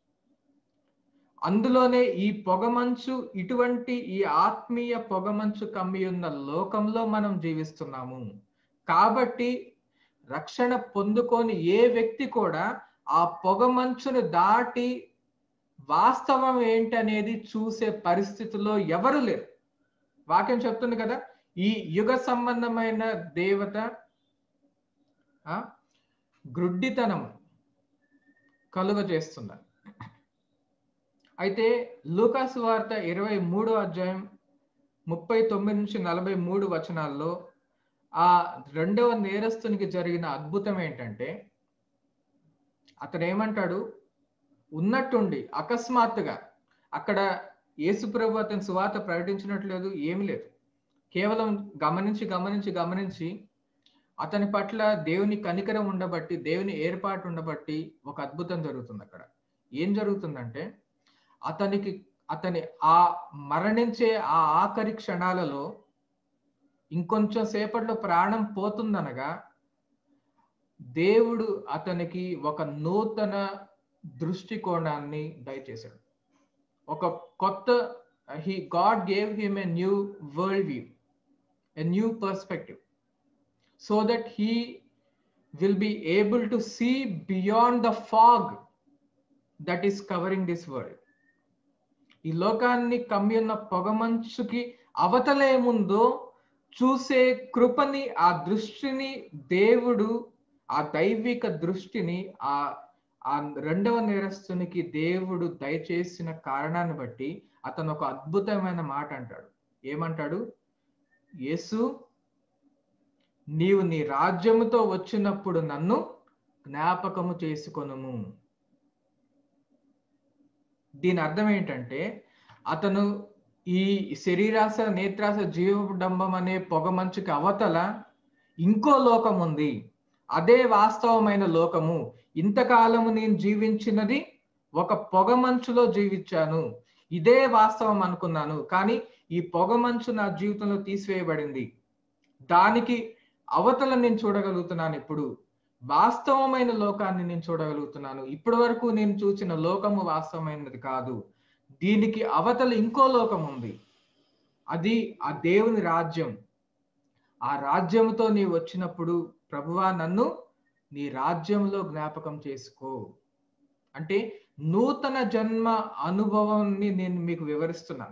అందులోనే ఈ పొగమంచు ఇటువంటి ఈ ఆత్మీయ పొగమంచు కమ్మి ఉన్న లోకంలో మనం జీవిస్తున్నాము కాబట్టి రక్షణ పొందుకొని ఏ వ్యక్తి కూడా ఆ పొగమంచును దాటి వాస్తవం ఏంటనేది చూసే పరిస్థితిలో ఎవరు లేరు వాక్యం చెప్తుంది కదా ఈ యుగ సంబంధమైన దేవత ఆ, గ్రుడ్డితనం కలుగ చేస్తున్నారు అయితే లూకాసు వార్త ఇరవై మూడో అధ్యాయం ముప్పై తొమ్మిది నుంచి నలభై మూడు వచనాల్లో ఆ రెండవ నేరస్తునికి జరిగిన అద్భుతం ఏంటంటే అతను ఏమంటాడు ఉన్నట్టుండి అకస్మాత్తుగా అక్కడ యేసుప్రభు అతని సువార్త ప్రకటించినట్లేదు ఏమీ లేదు కేవలం గమనించి గమనించి గమనించి అతని పట్ల దేవుని కనికరం ఉండబట్టి దేవుని ఏర్పాటు ఉండబట్టి ఒక అద్భుతం జరుగుతుంది అక్కడ ఏం జరుగుతుందంటే అతనికి అతని ఆ మరణించే ఆ ఆఖరి క్షణాలలో ఇంకొంచెం సేపట్లో ప్రాణం పోతుందనగా దేవుడు అతనికి ఒక నూతన దృష్టికోణాన్ని దయచేశాడు ఒక కొత్త he God gave him a new world view a new perspective so that he will be able to see beyond the fog that is covering this world ఈ లోకాన్ని కమ్మియున్న పొగమంచుకి అవతలేముందో చూసే కృపని ఆ దృష్టిని దేవుడు ఆ దైవిక దృష్టిని ఆ ఆ రెండవ నేరస్తునికి దేవుడు దయచేసిన కారణాన్ని బట్టి అతను ఒక అద్భుతమైన మాట అంటాడు ఏమంటాడు యేసు నీవు నీ రాజ్యముతో వచ్చినప్పుడు నన్ను జ్ఞాపకము చేసుకొనుము దీని అర్థం ఏంటంటే అతను ఈ శరీరాస నేత్రాస జీవడంబం అనే పొగమంచుకి అవతల ఇంకో లోకం ఉంది అదే వాస్తవమైన లోకము ఇంతకాలము నేను జీవించినది ఒక పొగమంచులో జీవించాను ఇదే వాస్తవం అనుకున్నాను కానీ ఈ పొగమంచు నా జీవితంలో తీసివేయబడింది దానికి అవతల నేను చూడగలుగుతున్నాను ఇప్పుడు వాస్తవమైన లోకాన్ని నేను చూడగలుగుతున్నాను ఇప్పటి వరకు నేను చూసిన లోకము వాస్తవమైనది కాదు దీనికి అవతల ఇంకో లోకం ఉంది అది ఆ దేవుని రాజ్యం ఆ రాజ్యముతో నీ వచ్చినప్పుడు ప్రభువా నన్ను నీ రాజ్యంలో జ్ఞాపకం చేసుకో అంటే నూతన జన్మ అనుభవాన్ని నేను మీకు వివరిస్తున్నాను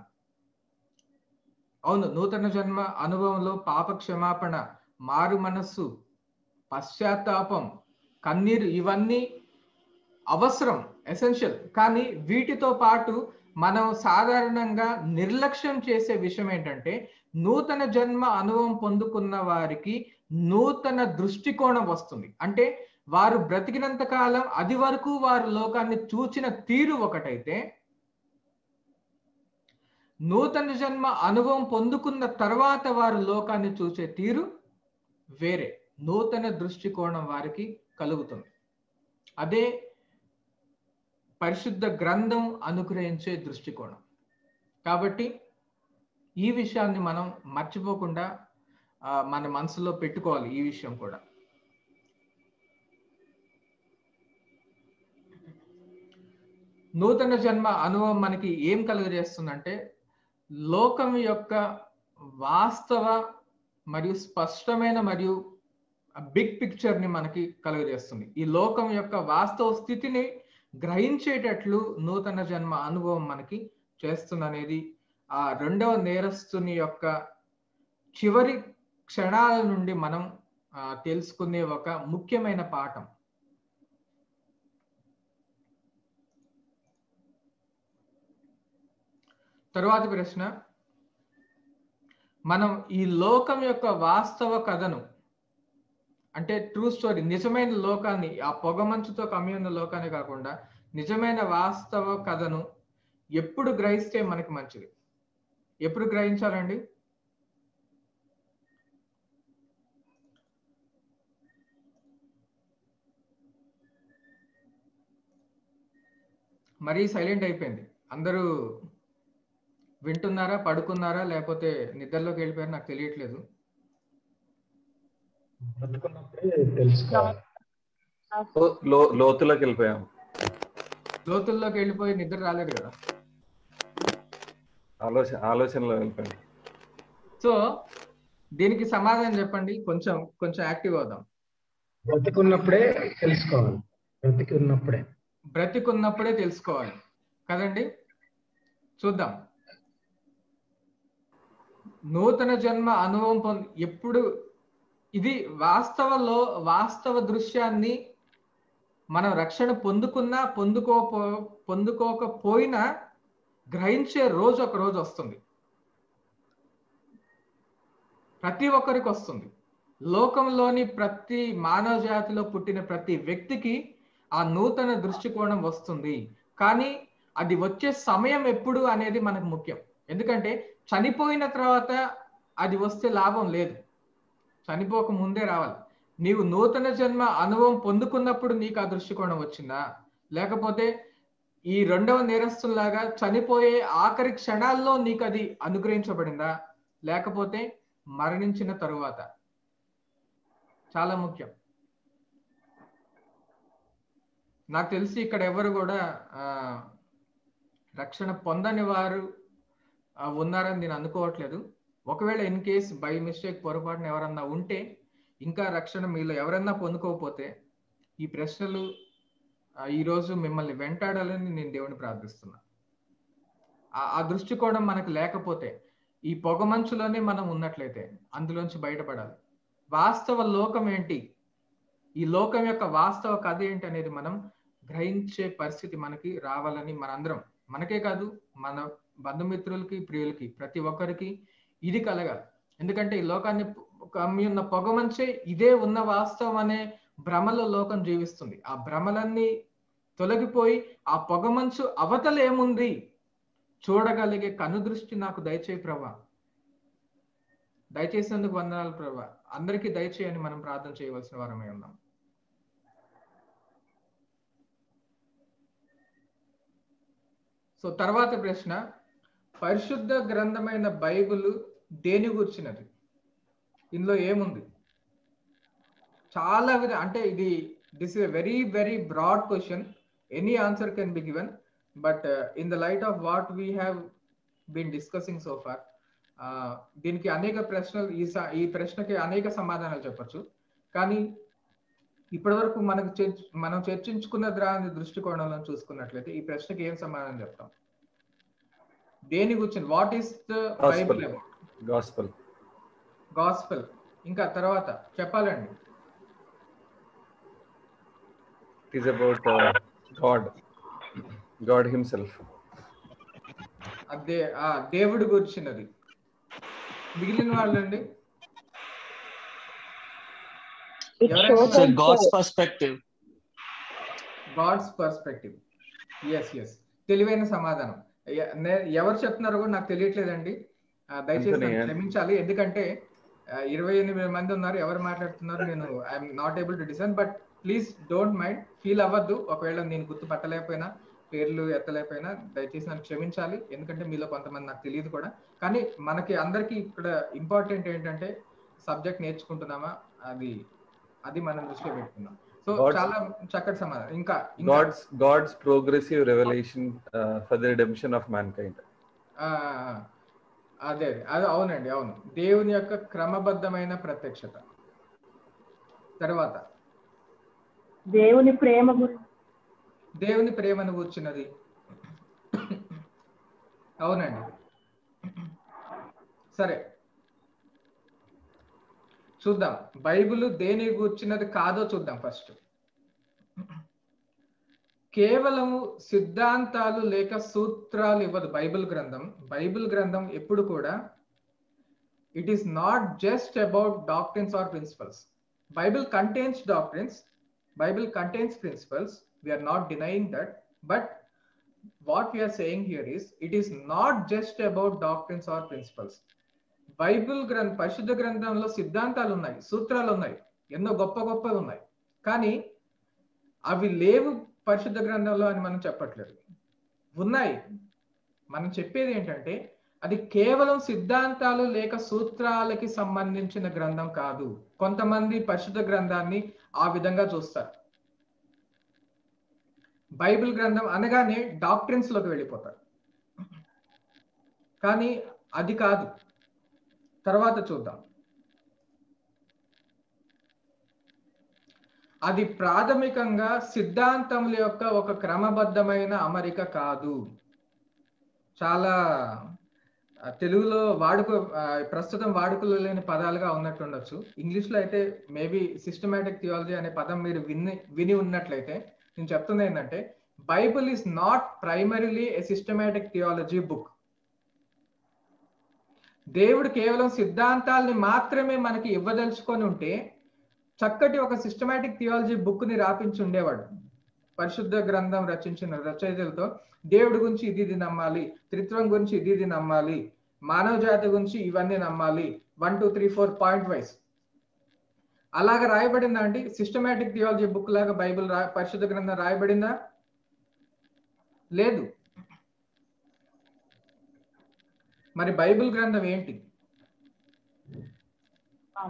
అవును నూతన జన్మ అనుభవంలో పాప క్షమాపణ మారు మనస్సు పశ్చాత్తాపం కన్నీరు ఇవన్నీ అవసరం ఎసెన్షియల్ కానీ వీటితో పాటు మనం సాధారణంగా నిర్లక్ష్యం చేసే విషయం ఏంటంటే నూతన జన్మ అనుభవం పొందుకున్న వారికి నూతన దృష్టికోణం వస్తుంది అంటే వారు బ్రతికినంత కాలం అది వరకు వారు లోకాన్ని చూచిన తీరు ఒకటైతే నూతన జన్మ అనుభవం పొందుకున్న తర్వాత వారు లోకాన్ని చూసే తీరు వేరే నూతన దృష్టికోణం వారికి కలుగుతుంది అదే పరిశుద్ధ గ్రంథం అనుగ్రహించే దృష్టికోణం కాబట్టి ఈ విషయాన్ని మనం మర్చిపోకుండా మన మనసులో పెట్టుకోవాలి ఈ విషయం కూడా నూతన జన్మ అనుభవం మనకి ఏం కలుగజేస్తుందంటే లోకం యొక్క వాస్తవ మరియు స్పష్టమైన మరియు బిగ్ పిక్చర్ ని మనకి కలుగజేస్తుంది ఈ లోకం యొక్క వాస్తవ స్థితిని గ్రహించేటట్లు నూతన జన్మ అనుభవం మనకి చేస్తుందనేది ఆ రెండవ నేరస్తుని యొక్క చివరి క్షణాల నుండి మనం తెలుసుకునే ఒక ముఖ్యమైన పాఠం తరువాతి ప్రశ్న మనం ఈ లోకం యొక్క వాస్తవ కథను అంటే ట్రూ స్టోరీ నిజమైన లోకాన్ని ఆ పొగమంచుతో కమ్యూన్న లోకాన్ని కాకుండా నిజమైన వాస్తవ కథను ఎప్పుడు గ్రహిస్తే మనకి మంచిది ఎప్పుడు గ్రహించాలండి మరీ సైలెంట్ అయిపోయింది అందరూ వింటున్నారా పడుకున్నారా లేకపోతే నిద్రలోకి వెళ్ళిపోయారు నాకు తెలియట్లేదు బ్రతుకున్నప్పుడే తెలుసుకోవాలి లో- లోతులోకి వెళ్ళిపోయాం లోతుల్లోకి వెళ్ళిపోయి నిద్ర రాలేదు కదా ఆలోచన ఆలోచనలో వెళ్ళిపోయాం సో దీనికి సమాధానం చెప్పండి కొంచెం కొంచెం యాక్టివ్ అవుదాం బ్రతుకున్నప్పుడే తెలుసుకోవాలి బ్రతికి ఉన్నప్పుడే బ్రతికున్నప్పుడే తెలుసుకోవాలి కదండి చూద్దాం నూతన జన్మ అనుభవం పొంది ఎప్పుడు ఇది వాస్తవలో వాస్తవ దృశ్యాన్ని మనం రక్షణ పొందుకున్నా పొందుకోపో పొందుకోకపోయినా గ్రహించే రోజు ఒక రోజు వస్తుంది ప్రతి ఒక్కరికి వస్తుంది లోకంలోని ప్రతి మానవ జాతిలో పుట్టిన ప్రతి వ్యక్తికి ఆ నూతన దృష్టికోణం వస్తుంది కానీ అది వచ్చే సమయం ఎప్పుడు అనేది మనకు ముఖ్యం ఎందుకంటే చనిపోయిన తర్వాత అది వస్తే లాభం లేదు చనిపోక ముందే రావాలి నీవు నూతన జన్మ అనుభవం పొందుకున్నప్పుడు నీకు ఆ దృష్టికోణం వచ్చిందా లేకపోతే ఈ రెండవ నేరస్తులాగా చనిపోయే ఆఖరి క్షణాల్లో నీకు అది అనుగ్రహించబడిందా లేకపోతే మరణించిన తరువాత చాలా ముఖ్యం నాకు తెలిసి ఇక్కడ ఎవరు కూడా ఆ, రక్షణ పొందని వారు ఆ, ఉన్నారని నేను అనుకోవట్లేదు ఒకవేళ ఇన్ కేస్ బై మిస్టేక్ పొరపాటున ఎవరన్నా ఉంటే ఇంకా రక్షణ మీలో ఎవరన్నా పొందుకోకపోతే ఈ ప్రశ్నలు ఆ, ఈరోజు మిమ్మల్ని వెంటాడాలని నేను దేవుని ప్రార్థిస్తున్నా ఆ- ఆ దృష్టికోణం మనకు లేకపోతే ఈ పొగ మంచులోనే మనం ఉన్నట్లయితే అందులోంచి బయటపడాలి వాస్తవ లోకం ఏంటి ఈ లోకం యొక్క వాస్తవ కథ ఏంటి అనేది మనం గ్రహించే పరిస్థితి మనకి రావాలని మనందరం మనకే కాదు మన బంధుమిత్రులకి ప్రియులకి ప్రతి ఒక్కరికి ఇది కలగాలి ఎందుకంటే ఈ లోకాన్ని కమ్మి ఉన్న పొగ మంచే ఇదే ఉన్న వాస్తవం అనే భ్రమలో లోకం జీవిస్తుంది ఆ భ్రమలన్నీ తొలగిపోయి ఆ పొగ మంచు అవతల ఏముంది చూడగలిగే కనుదృష్టి నాకు దయచేయి ప్రభా దయచేసేందుకు వందనాలు ప్రభా అందరికీ దయచేయని మనం ప్రార్థన చేయవలసిన వారమై ఉన్నాం సో తర్వాత ప్రశ్న పరిశుద్ధ గ్రంథమైన బైబిల్ దేని గుర్చినది ఇందులో ఏముంది చాలా విధ అంటే ఇది this is very very broad question any answer can be given but in the light of what we have been discussing so far దీనికి అనేక ప్రశ్నలు ఈ స- ఈ ప్రశ్నకి అనేక సమాధానాలు చెప్పొచ్చు కానీ ఇప్పటివరకు మనకు చర్చ- మనం చర్చించుకున్న దాని దృష్టికోణంలో చూసుకున్నట్లయితే ఈ ప్రశ్నకి ఏం సమాధానం చెప్తాం దేని గురించి what is the Bible gospel gospel ఇంకా తర్వాత చెప్పాలండి it is about God God himself అదే ఆ దేవుడి గురించినది మిగిలిన వాళ్ళండి It ఎవరైనా shows So us God's the- perspective. God's perspective yes yes తెలివైన సమాధానం ఎ- నే- ఎవరు చెప్తున్నారో కూడా నాకు తెలియట్లేదండి ఆ, దయచేసి అంతనే. నన్ను క్షమించాలి ఎందుకంటే ఆ, ఇరవై ఎనిమిది మంది ఉన్నారు ఎవరు మాట్లాడుతున్నారు నేను I'm not able to design but please don't mind feel అవ్వద్దు ఒకవేళ నేను గుర్తుపట్టలేకపోయినా పేర్లు ఎత్తలేకపోయినా దయచేసి నన్ను క్షమించాలి ఎందుకంటే మీలో కొంతమంది నాకు తెలియదు కూడా కానీ మనకి అందరికీ ఇక్కడ ఇంపార్టెంట్ ఏంటంటే సబ్జెక్ట్ నేర్చుకుంటున్నామా అది అది మనం దృష్టిలో పెట్టుకుందాం సో God's- చాలా చక్కటి సమాధానం ఇంకా ఇంకా God's God's progressive revolution for the redemption of mankind ఆ, ఆ, ఆ. అదే అదే అది అవునండి అవును దేవుని యొక్క క్రమబద్ధమైన ప్రత్యక్షత తర్వాత దేవుని ప్రేమ గురించి దేవుని ప్రేమను కూర్చున్నది అవునండి సరే చూద్దాం బైబిల్ దేని కూర్చున్నది కాదో చూద్దాం ఫస్ట్ కేవలము సిద్ధాంతాలు లేక సూత్రాలు ఇవ్వదు బైబిల్ గ్రంథం బైబిల్ గ్రంథం ఎప్పుడు కూడా it is not just about doctrines or principles Bible contains doctrines Bible contains principles we are not denying that but what we are saying here is it is not just about doctrines or principles Bible గ్రంథ పరిశుద్ధ గ్రంథంలో సిద్ధాంతాలు ఉన్నాయి సూత్రాలు ఉన్నాయి ఎన్నో గొప్ప గొప్పవి ఉన్నాయి కానీ అవి లేవు పరిశుద్ధ గ్రంథంలో అని మనం చెప్పట్లేదు ఉన్నాయి మనం చెప్పేది ఏంటంటే అది కేవలం సిద్ధాంతాలు లేక సూత్రాలకి సంబంధించిన గ్రంథం కాదు కొంతమంది పరిశుద్ధ గ్రంథాన్ని ఆ విధంగా చూస్తారు బైబిల్ గ్రంథం అనగానే డాక్టరిన్స్ లోకి వెళ్ళిపోతారు కానీ అది కాదు తర్వాత చూద్దాం అది ప్రాథమికంగా సిద్ధాంతముల యొక్క ఒక క్రమబద్ధమైన అమరిక కాదు చాలా ఆ, తెలుగులో వాడుక ఆ, ప్రస్తుతం వాడుకలో లేని పదాలుగా ఉన్నట్టు ఉండొచ్చు ఇంగ్లీష్ లో అయితే మేబీ సిస్టమేటిక్ థియాలజీ అనే పదం మీరు విని విని ఉన్నట్లయితే నేను చెప్తుంది ఏంటంటే Bible is not primarily a systematic theology book దేవుడు కేవలం సిద్ధాంతాల్ని మాత్రమే మనకి ఇవ్వదలుచుకొని ఉంటే చక్కటి ఒక సిస్టమేటిక్ థియాలజీ బుక్ ని రాపించి ఉండేవాడు పరిశుద్ధ గ్రంథం రచించిన రచయితలతో దేవుడి గురించి ఇది ఇది నమ్మాలి త్రిత్వం గురించి ఇది ఇది నమ్మాలి మానవ జాతి గురించి ఇవన్నీ నమ్మాలి one two three four point wise అలాగ రాయబడిందా అండి సిస్టమేటిక్ థియాలజీ బుక్ లాగా బైబిల్ రా పరిశుద్ధ గ్రంథం రాయబడిందా లేదు మరి బైబిల్ గ్రంథం ఏంటి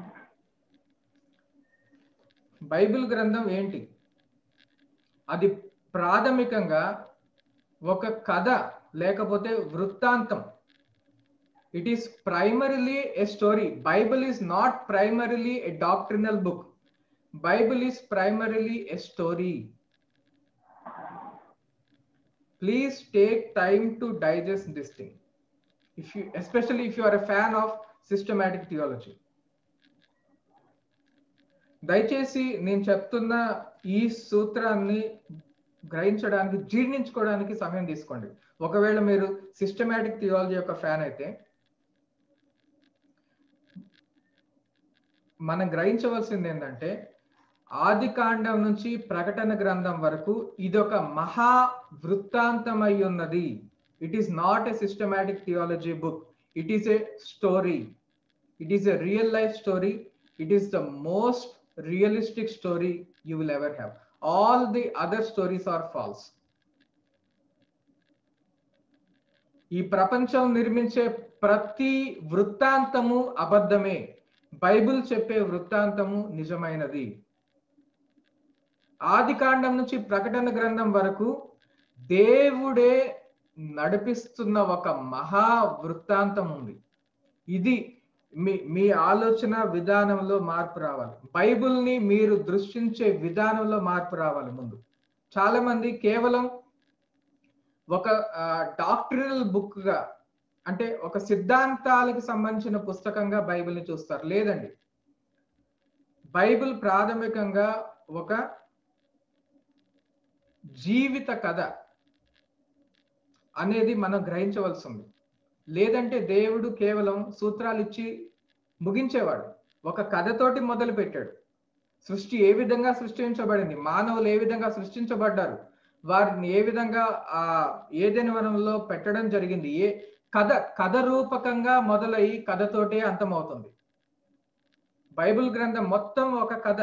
బైబిల్ గ్రంథం ఏంటి అది ప్రాథమికంగా ఒక కథ లేకపోతే వృత్తాంతం it is primarily a story Bible is not primarily a doctrinal book Bible is primarily a story please take time to digest this thing if you especially if you are a fan of systematic theology దయచేసి నేను చెప్తున్న ఈ సూత్రాన్ని గ్రహించడానికి జీర్ణించుకోవడానికి సమయం తీసుకోండి ఒకవేళ మీరు సిస్టమాటిక్ థియాలజీ యొక్క ఫ్యాన్ అయితే మనం గ్రహించవలసింది ఏంటంటే ఆది కాండం నుంచి ప్రకటన గ్రంథం వరకు ఇదొక మహా వృత్తాంతమై ఉన్నది it is not a systematic theology book it is a story it is a real life story it is the most realistic story you will ever have all the other stories are false ఈ ప్రపంచం నిర్మించే ప్రతి వృత్తాంతము అబద్ధమే Bible చెప్పే వృత్తాంతము నిజమైనది ఆది కాండం నుంచి ప్రకటన గ్రంథం వరకు దేవుడే నడిపిస్తున్న ఒక మహా వృత్తాంతం ఉంది ఇది మీ మీ ఆలోచన విధానంలో మార్పు రావాలి బైబిల్ని మీరు దృష్టించే విధానంలో మార్పు రావాలి ముందు చాలా మంది కేవలం ఒక డాక్టరల్ బుక్ గా అంటే ఒక సిద్ధాంతాలకు సంబంధించిన పుస్తకంగా బైబిల్ని చూస్తారు లేదండి బైబిల్ ప్రాథమికంగా ఒక జీవిత కథ అనేది మనం గ్రహించవలసి ఉంది లేదంటే దేవుడు కేవలం సూత్రాలు ఇచ్చి ముగించేవాడు ఒక కథతోటి మొదలు పెట్టాడు సృష్టి ఏ విధంగా సృష్టించబడింది మానవులు ఏ విధంగా సృష్టించబడ్డారు వారిని ఏ విధంగా ఆ ఏదైనా వనంలో పెట్టడం జరిగింది ఏ కథ కథ రూపకంగా మొదలై కథతోటే అంతమవుతుంది బైబిల్ గ్రంథం మొత్తం ఒక కథ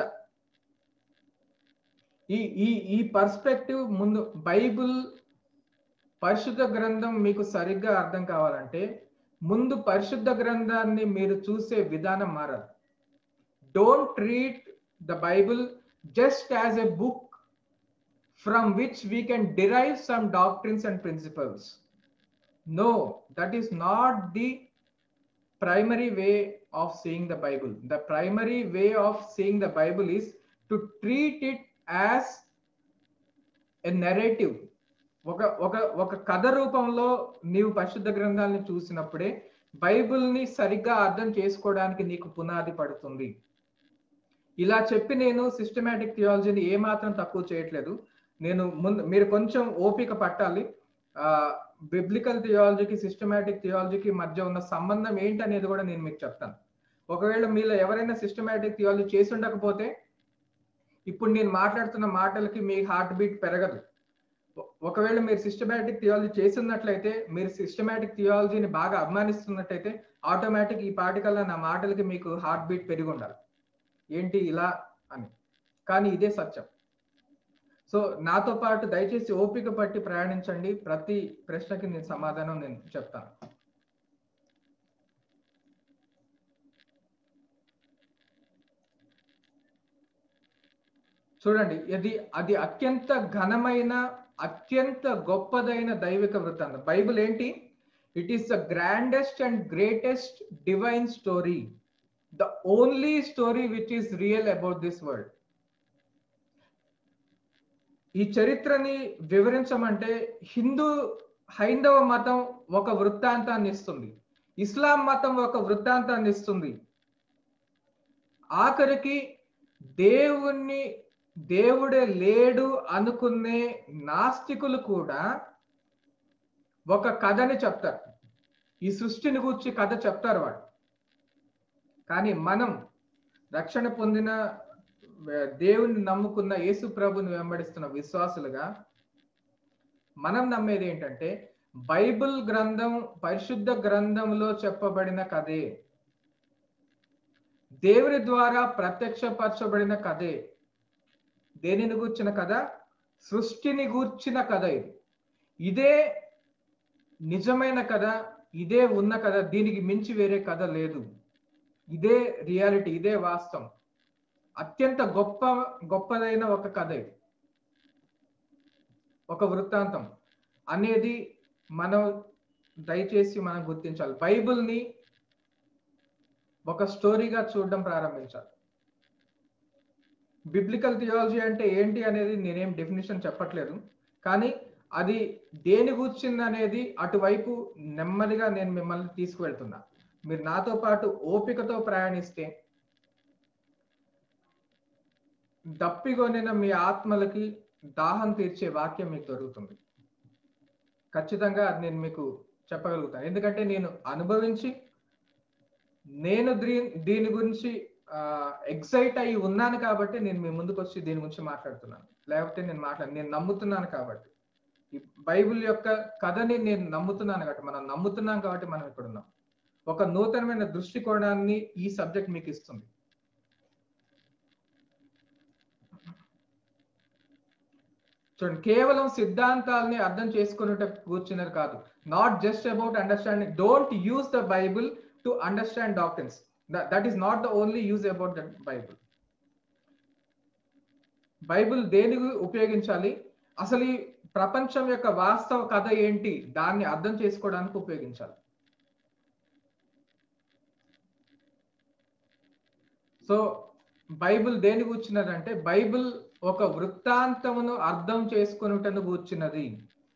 ఈ ఈ ఈ పర్స్పెక్టివ్ ముందు బైబిల్ పరిశుద్ధ గ్రంథం మీకు సరిగ్గా అర్థం కావాలంటే ముందు పరిశుద్ధ గ్రంథాన్ని మీరు చూసే విధానం మారాలి don't treat the Bible just as a book from which we can derive some doctrines and principles no that is not the primary way of seeing the bible the primary way of seeing the bible is to treat it as a narrative ఒక ఒక ఒక కథ రూపంలో నీవు పరిశుద్ధ గ్రంథాలని చూసినప్పుడే బైబిల్ని సరిగ్గా అర్థం చేసుకోవడానికి నీకు పునాది పడుతుంది ఇలా చెప్పి నేను సిస్టమేటిక్ థియాలజీని ఏమాత్రం తక్కువ చేయట్లేదు నేను ముందు మీరు కొంచెం ఓపిక పట్టాలి ఆ బిబ్లికల్ థియాలజీకి సిస్టమేటిక్ థియాలజీకి మధ్య ఉన్న సంబంధం ఏంటి అనేది కూడా నేను మీకు చెప్తాను ఒకవేళ మీలో ఎవరైనా సిస్టమేటిక్ థియాలజీ చేసి ఉండకపోతే ఇప్పుడు నేను మాట్లాడుతున్న మాటలకి మీ హార్ట్ బీట్ పెరగదు ఒకవేళ మీరు సిస్టమేటిక్ థియాలజీ చేస్తున్నట్లయితే మీరు సిస్టమేటిక్ థియాలజీని బాగా అభిమానిస్తున్నట్టయితే ఆటోమేటిక్ ఈ పాటికల్లా నా మాటలకి మీకు హార్ట్ బీట్ పెరిగి ఉండాలి ఏంటి ఇలా అని కానీ ఇదే సత్యం సో నాతో పాటు దయచేసి ఓపిక పట్టి ప్రయాణించండి ప్రతి ప్రశ్నకి నేను సమాధానం నేను చెప్తాను చూడండి ఇది అది అత్యంత ఘనమైన అత్యంత గొప్పదైన దైవిక వృత్తాంతం బైబిల్ ఏంటి it is the grandest and greatest divine story the only story which is real about this world ఈ చరిత్రని వివరించమంటే హిందూ హైందవ మతం ఒక వృత్తాంతాన్ని ఇస్తుంది ఇస్లాం మతం ఒక వృత్తాంతాన్ని ఇస్తుంది ఆఖరికి దేవుణ్ణి దేవుడే లేడు అనుకునే నాస్తికులు కూడా ఒక కథని చెప్తారు ఈ సృష్టిని గురించి కథ చెప్తారు వాడు కానీ మనం రక్షణ పొందిన దేవుని నమ్ముకున్న యేసు ప్రభుని వెంబడిస్తున్న విశ్వాసులుగా మనం నమ్మేది ఏంటంటే బైబిల్ గ్రంథం పరిశుద్ధ గ్రంథంలో చెప్పబడిన కథే దేవుని ద్వారా ప్రత్యక్షపరచబడిన కథే దేనిని గూర్చిన కథ సృష్టిని గూర్చిన కథ ఇది ఇదే నిజమైన కథ ఇదే ఉన్న కథ దీనికి మించి వేరే కథ లేదు ఇదే రియాలిటీ ఇదే వాస్తవం అత్యంత గొప్ప గొప్పదైన ఒక కథ ఇది ఒక వృత్తాంతం అనేది మనం దయచేసి మనం గుర్తించాలి బైబిల్ని ఒక స్టోరీగా చూడడం ప్రారంభించాలి బిబ్లికల్ థియాలజీ అంటే ఏంటి అనేది నేనేం డెఫినేషన్ చెప్పట్లేదు కానీ అది దేని కూర్చుంది అనేది అటువైపు నెమ్మదిగా నేను మిమ్మల్ని తీసుకువెళ్తున్నా మీరు నాతో పాటు ఓపికతో ప్రయాణిస్తే దప్పిగొనిన మీ ఆత్మలకి దాహం తీర్చే వాక్యం మీకు దొరుకుతుంది ఖచ్చితంగా అది నేను మీకు చెప్పగలుగుతాను ఎందుకంటే నేను అనుభవించి నేను దీ- దీని గురించి ఎక్సైట్ అయి ఉన్నాను కాబట్టి నేను మీ ముందుకు వచ్చి దీని గురించి మాట్లాడుతున్నాను లేకపోతే నేను మాట్లాడు నేను నమ్ముతున్నాను కాబట్టి ఈ బైబిల్ యొక్క కథని నేను నమ్ముతున్నాను కాబట్టి మనం నమ్ముతున్నాం కాబట్టి మనం ఇక్కడ ఉన్నాం ఒక నూతనమైన దృష్టికోణాన్ని ఈ సబ్జెక్ట్ మీకు ఇస్తుంది చూడండి కేవలం సిద్ధాంతాలని అర్థం చేసుకునేట కూర్చున్నది కాదు not just about understanding don't use the Bible to understand doctrines that is not the only use about the Bible Bible దేనికి ఉపయోగించాలి అసలు ఈ ప్రపంచం యొక్క వాస్తవ కథ ఏంటి దాన్ని అర్థం చేసుకోవడానికి ఉపయోగించాలి సో బైబిల్ దేని కూర్చున్నదంటే బైబిల్ ఒక వృత్తాంతమును అర్థం చేసుకున్నటను కూర్చున్నది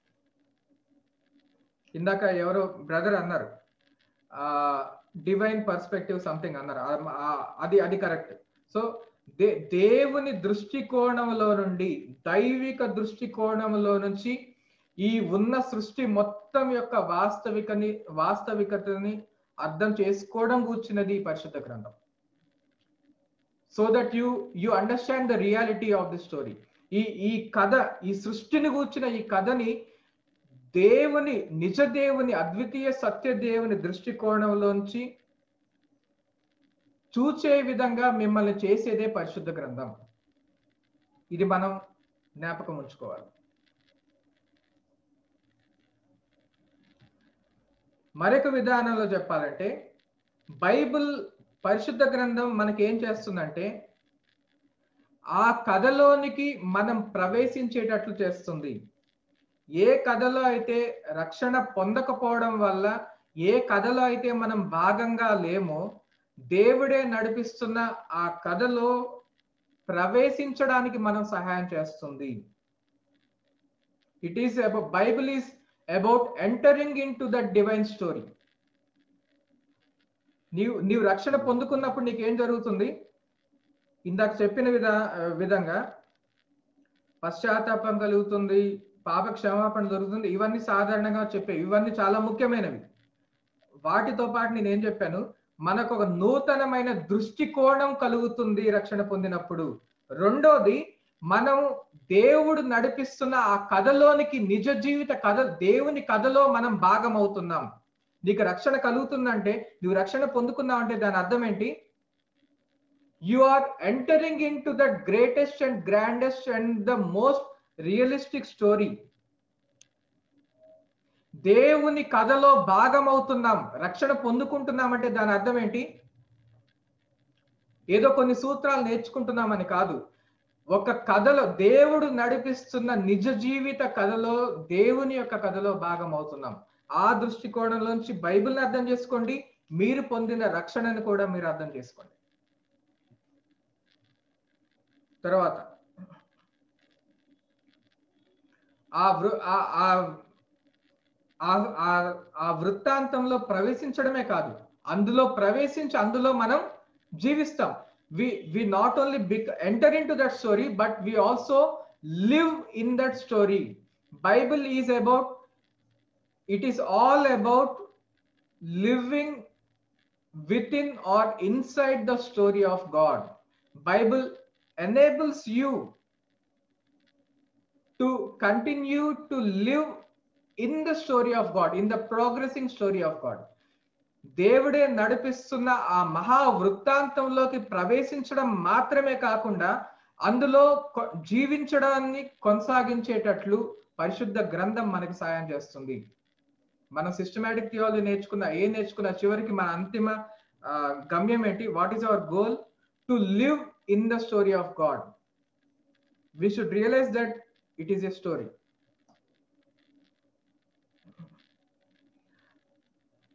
ఇందాక ఎవరో బ్రదర్ అన్నారు డివైన్ పర్స్పెక్టివ్ సంథింగ్ అన్నారు ఆ- ఆ- అది అది కరెక్ట్ సో దే దేవుని దృష్టికోణంలో నుండి దైవిక దృష్టికోణంలో నుంచి ఈ ఉన్న సృష్టి మొత్తం యొక్క వాస్తవికని వాస్తవికతని అర్థం చేసుకోవడం కూర్చున్నది ఈ పరిశుద్ధ గ్రంథం so that you you understand the reality of the story ఈ ఈ కథ ఈ సృష్టిని కూర్చిన ఈ కథని దేవుని నిజ దేవుని అద్వితీయ సత్య దేవుని దృష్టికోణంలోంచి చూచే విధంగా మిమ్మల్ని చేసేదే పరిశుద్ధ గ్రంథం ఇది మనం జ్ఞాపకం ఉంచుకోవాలి మరొక విధానంలో చెప్పాలంటే బైబిల్ పరిశుద్ధ గ్రంథం మనకి ఏం చేస్తుందంటే ఆ కథలోనికి మనం ప్రవేశించేటట్లు చేస్తుంది ఏ కథలో అయితే రక్షణ పొందకపోవడం వల్ల ఏ కథలో అయితే మనం భాగంగా లేమో దేవుడే నడిపిస్తున్న ఆ కథలో ప్రవేశించడానికి మనం సహాయం చేస్తుంది it is about Bible is about entering into that divine story నీవు నీవు రక్షణ పొందుకున్నప్పుడు నీకు ఏం జరుగుతుంది ఇందాక చెప్పిన విధ విధంగా పశ్చాత్తాపం కలుగుతుంది పాప క్షమాపణ దొరుకుతుంది ఇవన్నీ సాధారణంగా చెప్పే ఇవన్నీ చాలా ముఖ్యమైనవి వాటితో పాటు నేను ఏం చెప్పాను మనకు ఒక నూతనమైన దృష్టికోణం కలుగుతుంది రక్షణ పొందినప్పుడు రెండోది మనం దేవుడు నడిపిస్తున్న ఆ కథలోనికి నిజ జీవిత కథ దేవుని కథలో మనం భాగం అవుతున్నాం నీకు రక్షణ కలుగుతుందంటే నువ్వు రక్షణ పొందుకున్నావు అంటే దాని అర్థం ఏంటి you are entering into the greatest and grandest and the most realistic story దేవుని కథలో భాగమవుతున్నాం రక్షణ పొందుకుంటున్నామంటే దాని అర్థం ఏంటి ఏదో కొన్ని సూత్రాలు నేర్చుకుంటున్నామని కాదు ఒక కథలో దేవుడు నడిపిస్తున్న నిజ జీవిత కథలో దేవుని యొక్క కథలో భాగం అవుతున్నాం ఆ దృష్టికోణంలోంచి బైబిల్ని అర్థం చేసుకోండి మీరు పొందిన రక్షణను కూడా మీరు అర్థం చేసుకోండి తర్వాత ఆ వృ ఆ- ఆ- ఆ- ఆ- ఆ వృత్తాంతంలో ప్రవేశించడమే కాదు అందులో ప్రవేశించి అందులో మనం జీవిస్తాం we we not only big enter into that story but we also live in that story Bible is about it is all about living within or inside the story of God Bible enables you to continue to live in the story of God, in the progressing story of God. దేవుడే నడిపిస్తున్న ఆ మహా వృత్తాంతంలోకి ప్రవేశించడం మాత్రమే కాకుండా అందులో కొ- జీవించడాన్ని కొనసాగించేటట్లు పరిశుద్ధ గ్రంథం మనకి సాయం చేస్తుంది మనం సిస్టమేటిక్ థియాలజీ నేర్చుకున్న ఏ నేర్చుకున్న చివరికి మన అంతిమ ఆ, గమ్యం ఏంటి what is our goal to live in the story of God we should realize that it is a story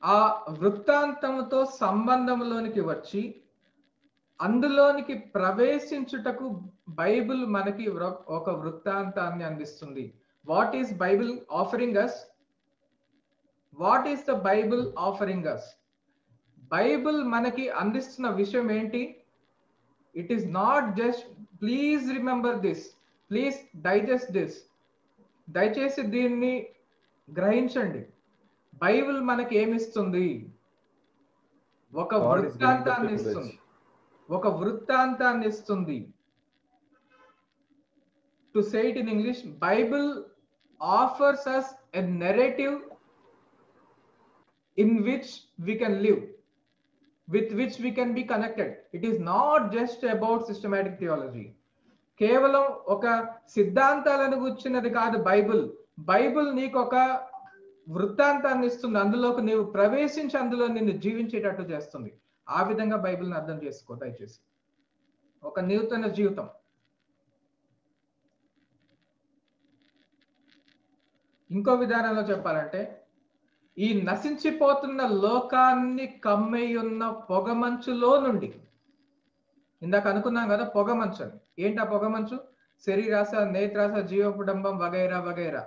ఆ వృత్తాంతముతో సంబంధంలోనికి వచ్చి అందులోనికి ప్రవేశించుటకు బైబిల్ మనకి వ్ర- ఒక వృత్తాంతాన్ని అందిస్తుంది what is Bible offering us what is the Bible offering us Bible మనకి అందిస్తున్న విషయం ఏంటి it is not just please remember this please digest this దయచేసి దీన్ని గ్రహించండి బైబిల్ మనకి ఏమిస్తుంది ఒక God is giving the వృత్తాంతాన్ని privilege. ఇస్తుంది ఒక వృత్తాంతాన్ని ఇస్తుంది to say it in English Bible offers us a narrative in which we can live with which we can be connected it is not just about systematic theology కేవలం ఒక సిద్ధాంతాలను గుర్చినది కాదు Bible Bible నీకు ఒక వృత్తాంతాన్ని ఇస్తుంది అందులోకి నీవు ప్రవేశించి అందులో నిన్ను జీవించేటట్టు చేస్తుంది ఆ విధంగా బైబిల్ని అర్థం చేసుకో దయచేసి ఒక నూతన జీవితం ఇంకో విధానంలో చెప్పాలంటే ఈ నశించిపోతున్న లోకాన్ని కమ్మేయున్న పొగమంచులో నుండి ఇందాక అనుకున్నాం కదా పొగమంచు అని ఏంటి ఆ పొగమంచు శరీరాస నేత్రాస జీవకుడంబం వగైరా వగైరా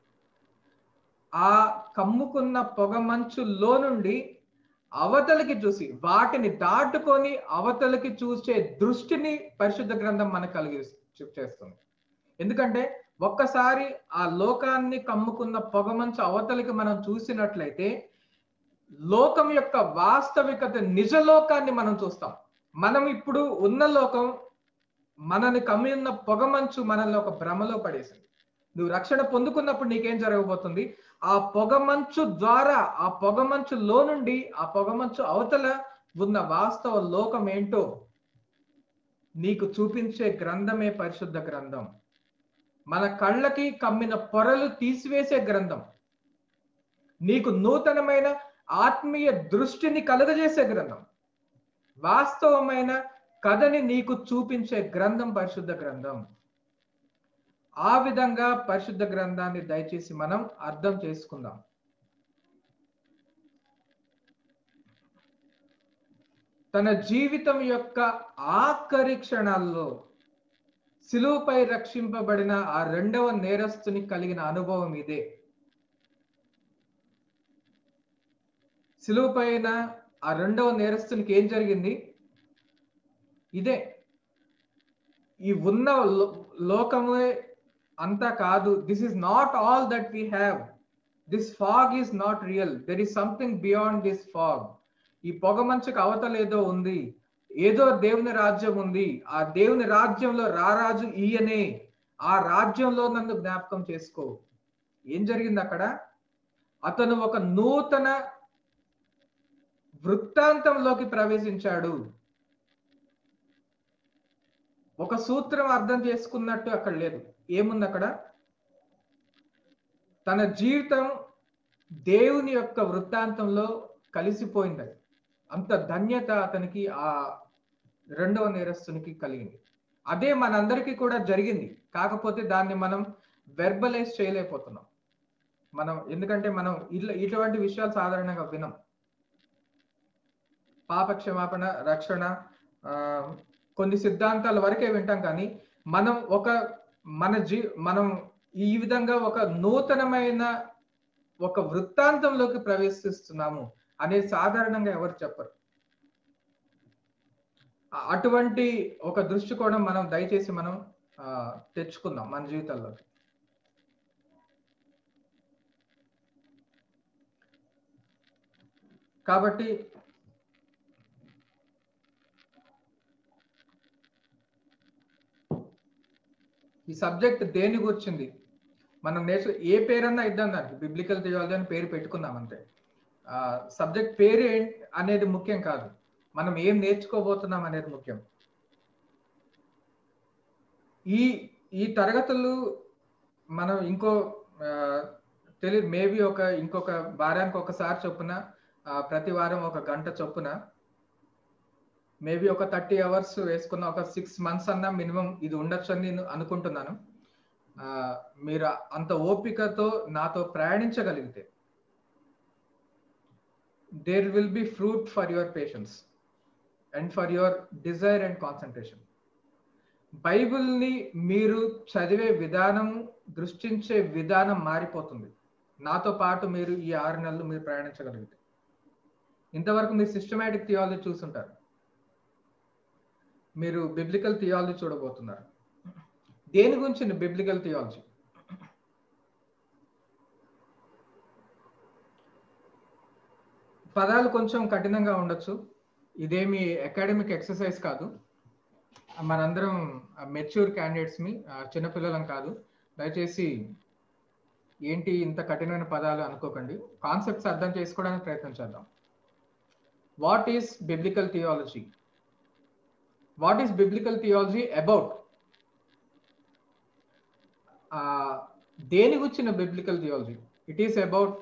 ఆ కమ్ముకున్న పొగమంచులో నుండి అవతలికి చూసి వాటిని దాటుకొని అవతలికి చూసే దృష్టిని పరిశుద్ధ గ్రంథం మనకు కలిగి చేస్తుంది ఎందుకంటే ఒక్కసారి ఆ లోకాన్ని కమ్ముకున్న పొగమంచు అవతలికి మనం చూసినట్లయితే లోకం యొక్క వాస్తవికత నిజ లోకాన్ని మనం చూస్తాం మనం ఇప్పుడు ఉన్న లోకం మనని కమ్మి ఉన్న పొగమంచు మనల్ని ఒక భ్రమలో పడేసింది నువ్వు రక్షణ పొందుకున్నప్పుడు నీకేం జరగబోతుంది ఆ పొగమంచు ద్వారా ఆ పొగమంచులో నుండి ఆ పొగమంచు అవతల ఉన్న వాస్తవ లోకం ఏంటో నీకు చూపించే గ్రంథమే పరిశుద్ధ గ్రంథం మన కళ్ళకి కమ్మిన పొరలు తీసివేసే గ్రంథం నీకు నూతనమైన ఆత్మీయ దృష్టిని కలుగజేసే గ్రంథం వాస్తవమైన కథని నీకు చూపించే గ్రంథం పరిశుద్ధ గ్రంథం ఆ విధంగా పరిశుద్ధ గ్రంథాన్ని దయచేసి మనం అర్థం చేసుకుందాం తన జీవితం యొక్క ఆఖరి క్షణాల్లో సిలువుపై రక్షింపబడిన ఆ రెండవ నేరస్తుని కలిగిన అనుభవం ఇదే సిలువు పైన ఆ రెండవ నేరస్తునికి ఏం జరిగింది ఇదే ఈ ఉన్న లో- లోకమే అంతా కాదు this is not all that we have this fog is not real there is something beyond this fog ఈ పొగమంచుకు అవతల ఏదో ఉంది ఏదో దేవుని రాజ్యం ఉంది ఆ దేవుని రాజ్యంలో రారాజు ఈయనే ఆ రాజ్యంలో నన్ను జ్ఞాపకం చేసుకో ఏం జరిగింది అక్కడ అతను ఒక నూతన వృత్తాంతంలోకి ప్రవేశించాడు ఒక సూత్రం అర్థం చేసుకున్నట్టు అక్కడ లేదు ఏముంది అక్కడ తన జీవితం దేవుని యొక్క వృత్తాంతంలో కలిసిపోయింది అది. అంత ధన్యత అతనికి ఆ రెండవ నేరస్తునికి కలిగింది అదే మనందరికీ కూడా జరిగింది కాకపోతే దాన్ని మనం వెర్బలైజ్ చేయలేకపోతున్నాం మనం ఎందుకంటే మనం ఇట్లా ఇటువంటి విషయాలు సాధారణంగా వినం పాప క్షమాపణ రక్షణ ఆ, కొన్ని సిద్ధాంతాల వరకే వింటాం కానీ మనం ఒక మన జీ మనం ఈ విధంగా ఒక నూతనమైన ఒక వృత్తాంతంలోకి ప్రవేశిస్తున్నాము అనేది సాధారణంగా ఎవరు చెప్పరు ఆ- అటువంటి ఒక దృష్టికోణం మనం దయచేసి మనం ఆ, తెచ్చుకుందాం మన జీవితాల్లో కాబట్టి ఈ సబ్జెక్ట్ దేని గురించింది మనం నేర్చు ఏ పేరన్నా ఇద్దాం దానికి బిబ్లికల్ థియాలజీ అని పేరు పెట్టుకుందాం అంతే సబ్జెక్ట్ పేరు ఏంటి అనేది ముఖ్యం కాదు మనం ఏం నేర్చుకోబోతున్నాం అనేది ముఖ్యం ఈ ఈ తరగతులు మనం ఇంకో తెలియదు మేబీ ఒక ఇంకొక వారానికి ఒకసారి చొప్పున ఆ, ప్రతి వారం ఒక గంట చొప్పున మేబీ ఒక థర్టీ అవర్స్ వేసుకున్న ఒక సిక్స్ మంత్స్ అన్నా మినిమం ఇది ఉండొచ్చు అని నేను అనుకుంటున్నాను ఆ, మీరు అంత ఓపికతో నాతో ప్రయాణించగలిగితే there will be fruit for your patience and for your desire and concentration బైబిల్ని మీరు చదివే విధానం దృష్టించే విధానం మారిపోతుంది నాతో పాటు మీరు ఈ ఆరు నెలలు మీరు ప్రయాణించగలిగితే ఇంతవరకు మీరు సిస్టమేటిక్ థియాలజీ చూసుంటారు మీరు బిబ్లికల్ థియాలజీ చూడబోతున్నారు దేని గురించి బిబ్లికల్ థియాలజీ పదాలు కొంచెం కఠినంగా ఉండొచ్చు ఇదేమి అకాడమిక్ ఎక్సర్సైజ్ కాదు మనందరం మెచ్యూర్ క్యాండిడేట్స్ మీ చిన్నపిల్లలం కాదు దయచేసి ఏంటి ఇంత కఠినమైన పదాలు అనుకోకండి కాన్సెప్ట్స్ అర్థం చేసుకోవడానికి ప్రయత్నం చేద్దాం what is biblical theology what is biblical theology about దేని గురించిన biblical theology it is about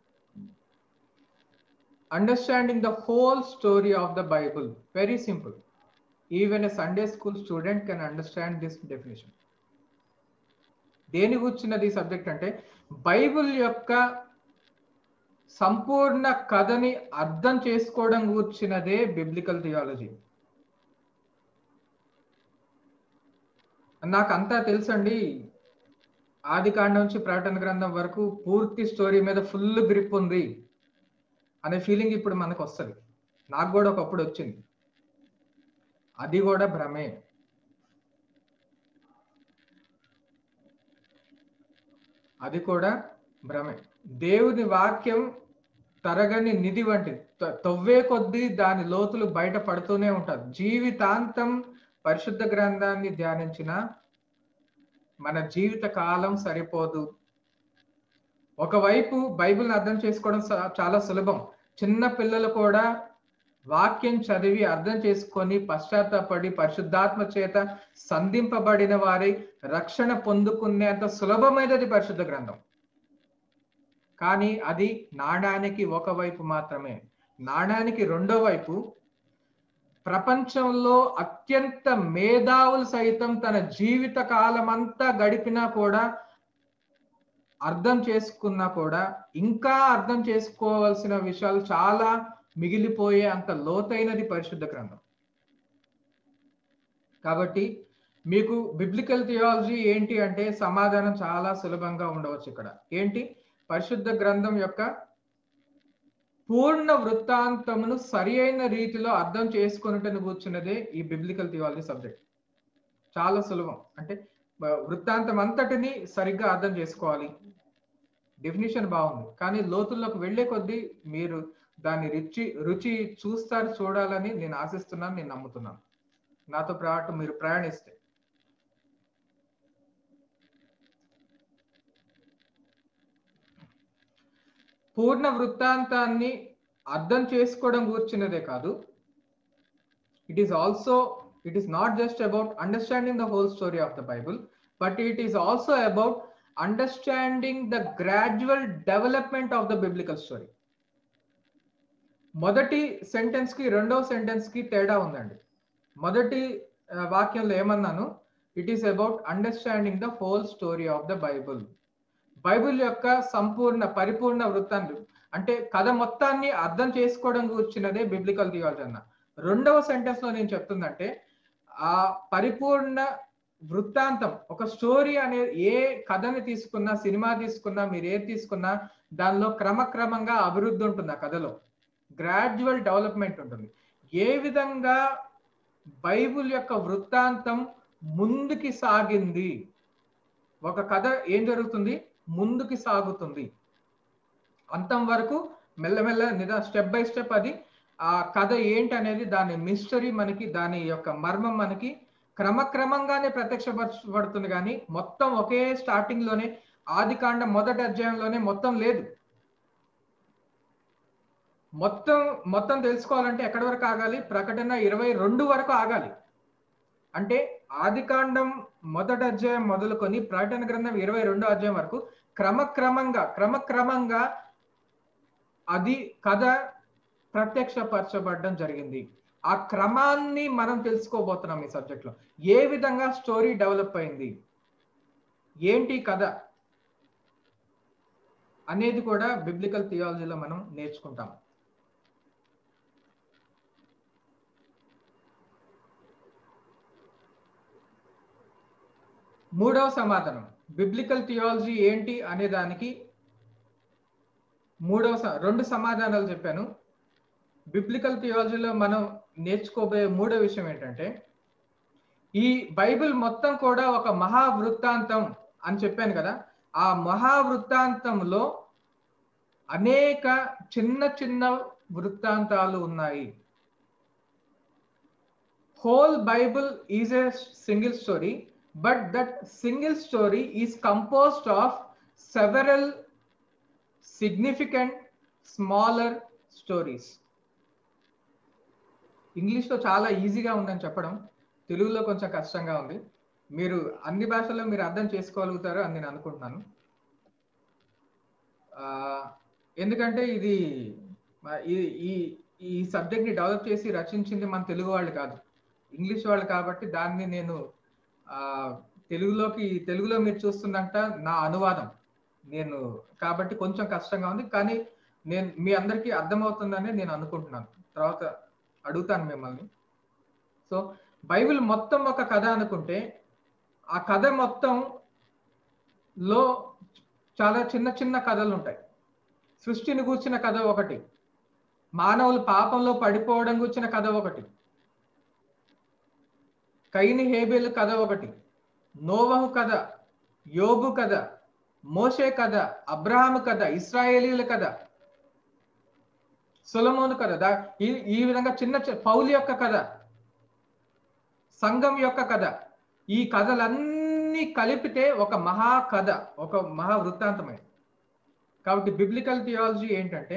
understanding the whole story of the Bible very simple even a Sunday school student can understand this definition దేని కూర్చున్నది subject అంటే Bible యొక్క సంపూర్ణ కథని అర్థం చేసుకోవడం కూర్చున్నదే బిబ్లికల్ థియాలజీ నాకు అంతా తెలుసండి ఆది కాండం నుంచి ప్రకటన గ్రంథం వరకు పూర్తి స్టోరీ మీద ఫుల్ గ్రిప్ ఉంది అనే ఫీలింగ్ ఇప్పుడు మనకు వస్తుంది నాకు కూడా ఒకప్పుడు వచ్చింది అది కూడా భ్రమే అది కూడా భ్రమే దేవుని వాక్యం తరగని నిధి వంటిది తవ్వే కొద్దీ దాని లోతులు బయట పడుతూనే ఉంటుంది జీవితాంతం పరిశుద్ధ గ్రంథాన్ని ధ్యానించిన మన జీవిత కాలం సరిపోదు ఒకవైపు బైబిల్ని అర్థం చేసుకోవడం చాలా సులభం చిన్న పిల్లలు కూడా వాక్యం చదివి అర్థం చేసుకొని పశ్చాత్తాపడి పరిశుద్ధాత్మ చేత సంధింపబడిన వారి రక్షణ పొందుకునేంత సులభమైనది పరిశుద్ధ గ్రంథం కానీ అది నాణానికి ఒక వైపు మాత్రమే నాణానికి రెండో వైపు ప్రపంచంలో అత్యంత మేధావులు సైతం తన జీవిత కాలం అంతా గడిపినా కూడా అర్థం చేసుకున్నా కూడా ఇంకా అర్థం చేసుకోవాల్సిన విషయాలు చాలా మిగిలిపోయే అంత లోతైనది పరిశుద్ధ గ్రంథం కాబట్టి మీకు బిబ్లికల్ థియాలజీ ఏంటి అంటే సమాధానం చాలా సులభంగా ఉండవచ్చు ఇక్కడ ఏంటి పరిశుద్ధ గ్రంథం యొక్క పూర్ణ వృత్తాంతమును సరి అయిన రీతిలో అర్థం చేసుకున్నట్టు కూర్చున్నదే ఈ బిబ్లికల్ థియాలజీ సబ్జెక్ట్ చాలా సులభం అంటే వృత్తాంతం అంతటిని సరిగ్గా అర్థం చేసుకోవాలి డెఫినేషన్ బాగుంది కానీ లోతుల్లోకి వెళ్లే కొద్దీ మీరు దాని రుచి రుచి చూస్తారు చూడాలని నేను ఆశిస్తున్నాను నేను నమ్ముతున్నాను నాతో పాటు మీరు ప్రయాణిస్తే పూర్ణ వృత్తాంతాన్ని అర్థం చేసుకోవడం కూర్చున్నదే కాదు it is also it is not just about understanding the whole story of the Bible but it is also about understanding the gradual development of the biblical story మొదటి సెంటెన్స్ కి రెండవ సెంటెన్స్ కి తేడా ఉందండి మొదటి వాక్యంలో ఏమన్నాను it is about understanding the whole story of the Bible Bible యొక్క సంపూర్ణ పరిపూర్ణ వృత్తాన్ని అంటే కథ మొత్తాన్ని అర్థం చేసుకోవడం కూర్చున్నదే బిబ్లికల్ థియాలజీ అన్న రెండవ సెంటెన్స్ లో నేను చెప్తుందంటే ఆ పరిపూర్ణ వృత్తాంతం ఒక స్టోరీ అనే ఏ కథని తీసుకున్నా సినిమా తీసుకున్నా మీరు ఏది తీసుకున్నా దానిలో క్రమక్రమంగా అభివృద్ధి ఉంటుంది ఆ కథలో గ్రాడ్యువల్ డెవలప్మెంట్ ఉంటుంది ఏ విధంగా బైబుల్ యొక్క వృత్తాంతం ముందుకి సాగింది ఒక కథ ఏం జరుగుతుంది ముందుకి సాగుతుంది అంతం వరకు మెల్లమెల్ల నిదా స్టెప్ బై స్టెప్ అది ఆ కథ ఏంటి అనేది దాని మిస్టరీ మనకి దాని యొక్క మర్మం మనకి క్రమక్రమంగానే ప్రత్యక్షపరచబడుతుంది కానీ మొత్తం ఒకే స్టార్టింగ్ లోనే ఆది కాండ మొదటి అధ్యాయంలోనే మొత్తం లేదు మొత్తం మొత్తం తెలుసుకోవాలంటే ఎక్కడి వరకు ఆగాలి ప్రకటన ఇరవై రెండు వరకు ఆగాలి అంటే ఆది కాండం మొదటి అధ్యాయం మొదలుకొని ప్రకటన గ్రంథం ఇరవై రెండో అధ్యాయం వరకు క్రమక్రమంగా క్రమక్రమంగా అది కథ ప్రత్యక్షపరచబడడం జరిగింది ఆ క్రమాన్ని మనం తెలుసుకోబోతున్నాం ఈ సబ్జెక్ట్ లో ఏ విధంగా స్టోరీ డెవలప్ అయింది ఏంటి కథ అనేది కూడా బిబ్లికల్ థియాలజీలో మనం నేర్చుకుంటాం మూడవ సమాధానం బిబ్లికల్ థియాలజీ ఏంటి అనే దానికి మూడవ స- రెండు సమాధానాలు చెప్పాను బిబ్లికల్ థియాలజీలో మనం నేర్చుకోబోయే మూడో విషయం ఏంటంటే ఈ బైబిల్ మొత్తం కూడా ఒక మహావృత్తాంతం అని చెప్పాను కదా ఆ మహావృత్తాంతంలో అనేక చిన్న చిన్న వృత్తాంతాలు ఉన్నాయి whole bible is a single story but that single story is composed of several significant smaller stories ఇంగ్లీష్లో చాలా ఈజీగా ఉందని చెప్పడం తెలుగులో కొంచెం కష్టంగా ఉంది మీరు అన్ని భాషల్లో మీరు అర్థం చేసుకోగలుగుతారు అని నేను అనుకుంటున్నాను ఆ, ఎందుకంటే ఇది మ- ఈ- ఈ ఈ సబ్జెక్ట్ ని డెవలప్ చేసి రచించింది మన తెలుగు వాళ్ళు కాదు ఇంగ్లీష్ వాళ్ళు కాబట్టి దాన్ని నేను ఆ తెలుగులోకి తెలుగులో మీరు చూస్తుందంట నా అనువాదం నేను కాబట్టి కొంచెం కష్టంగా ఉంది కానీ నేను మీ అందరికీ అర్థమవుతుందని నేను అనుకుంటున్నాను తర్వాత అడుగుతాను మిమ్మల్ని సో బైబిల్ మొత్తం ఒక కథ అనుకుంటే ఆ కథ మొత్తం లో చాలా చిన్న చిన్న కథలు ఉంటాయి సృష్టిని కూర్చిన కథ ఒకటి మానవులు పాపంలో పడిపోవడం కూర్చిన కథ ఒకటి కైని హేబేలు కథ ఒకటి నోవహు కథ యోబు కథ మోషే కథ అబ్రహాము కథ ఇస్రాయేలీల కథ సొలమోను కథ దా- ఈ ఈ విధంగా చిన్న చి- పౌలు యొక్క కథ సంఘం యొక్క కథ ఈ కథలన్నీ కలిపితే ఒక మహా కథ ఒక మహా వృత్తాంతమే కాబట్టి బిబ్లికల్ థియాలజీ ఏంటంటే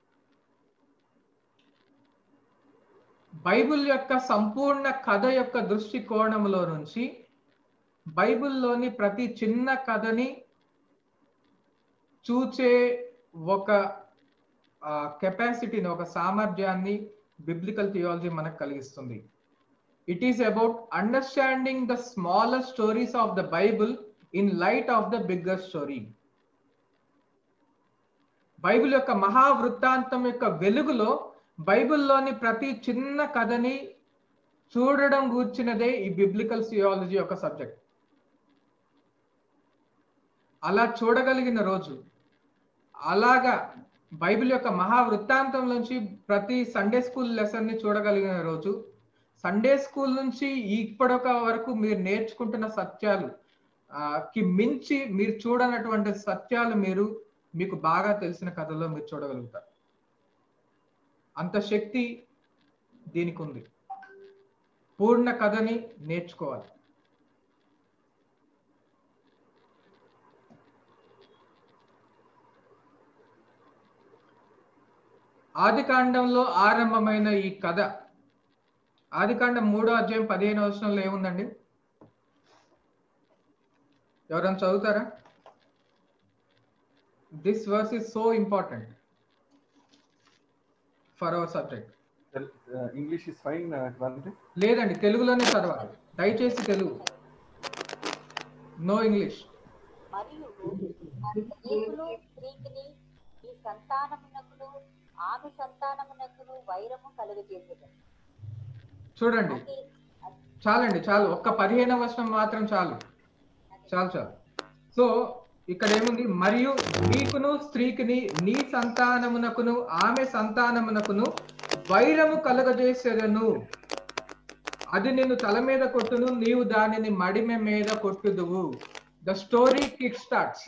బైబిల్ యొక్క సంపూర్ణ కథ యొక్క దృష్టికోణంలో నుంచి బైబిల్లోని ప్రతి చిన్న కథని చూచే ఒక కెపాసిటీని ఒక సామర్థ్యాన్ని బిబ్లికల్ థియాలజీ మనకు కలిగిస్తుంది it is about understanding the smaller stories of the Bible in light of the bigger story Bible యొక్క మహావృత్తాంతం యొక్క వెలుగులో బైబిల్లోని ప్రతి చిన్న కథని చూడడం కూర్చున్నదే ఈ బిబ్లికల్ థియాలజీ యొక్క సబ్జెక్ట్ అలా చూడగలిగిన రోజు అలాగా బైబిల్ యొక్క మహావృత్తాంతం నుంచి ప్రతి సండే స్కూల్ లెసన్ ని చూడగలిగిన రోజు సండే స్కూల్ నుంచి ఇప్పటిక వరకు మీరు నేర్చుకుంటున్న సత్యాలు ఆ, కి మించి మీరు చూడనటువంటి సత్యాలు మీరు మీకు బాగా తెలిసిన కథలో మీరు చూడగలుగుతారు అంత శక్తి దీనికి ఉంది పూర్ణ కథని నేర్చుకోవాలి ఆది కాండంలో ఆరంభమైన ఈ కథ ఆది కాండం మూడో అధ్యాయం పదిహేను వచనంలో ఏముందండి ఎవరైనా చదువుతారా this verse is so important for our subject English is fine quality లేదండి తెలుగులోనే చదవాలి దయచేసి తెలుగు నో ఇంగ్లీష్ మరియు నీకును స్త్రీకిని ఈ సంతానమునకును ఆమె సంతానమునకును వైరము కలుగజేసేదని చూడండి అది చాలండి చాలు ఒక్క పదిహేను వర్షం మాత్రం చాలు చాలు చాలు సో ఇక్కడ ఏముంది మరియు నీకును స్త్రీకిని నీ సంతానమునకును ఆమె సంతానమునకును వైరము కలుగజేసేదను అది నిన్ను తల మీద కొట్టును నీవు దానిని మడిమె మీద కొట్టుదువు ద స్టోరీ కిక్ స్టార్ట్స్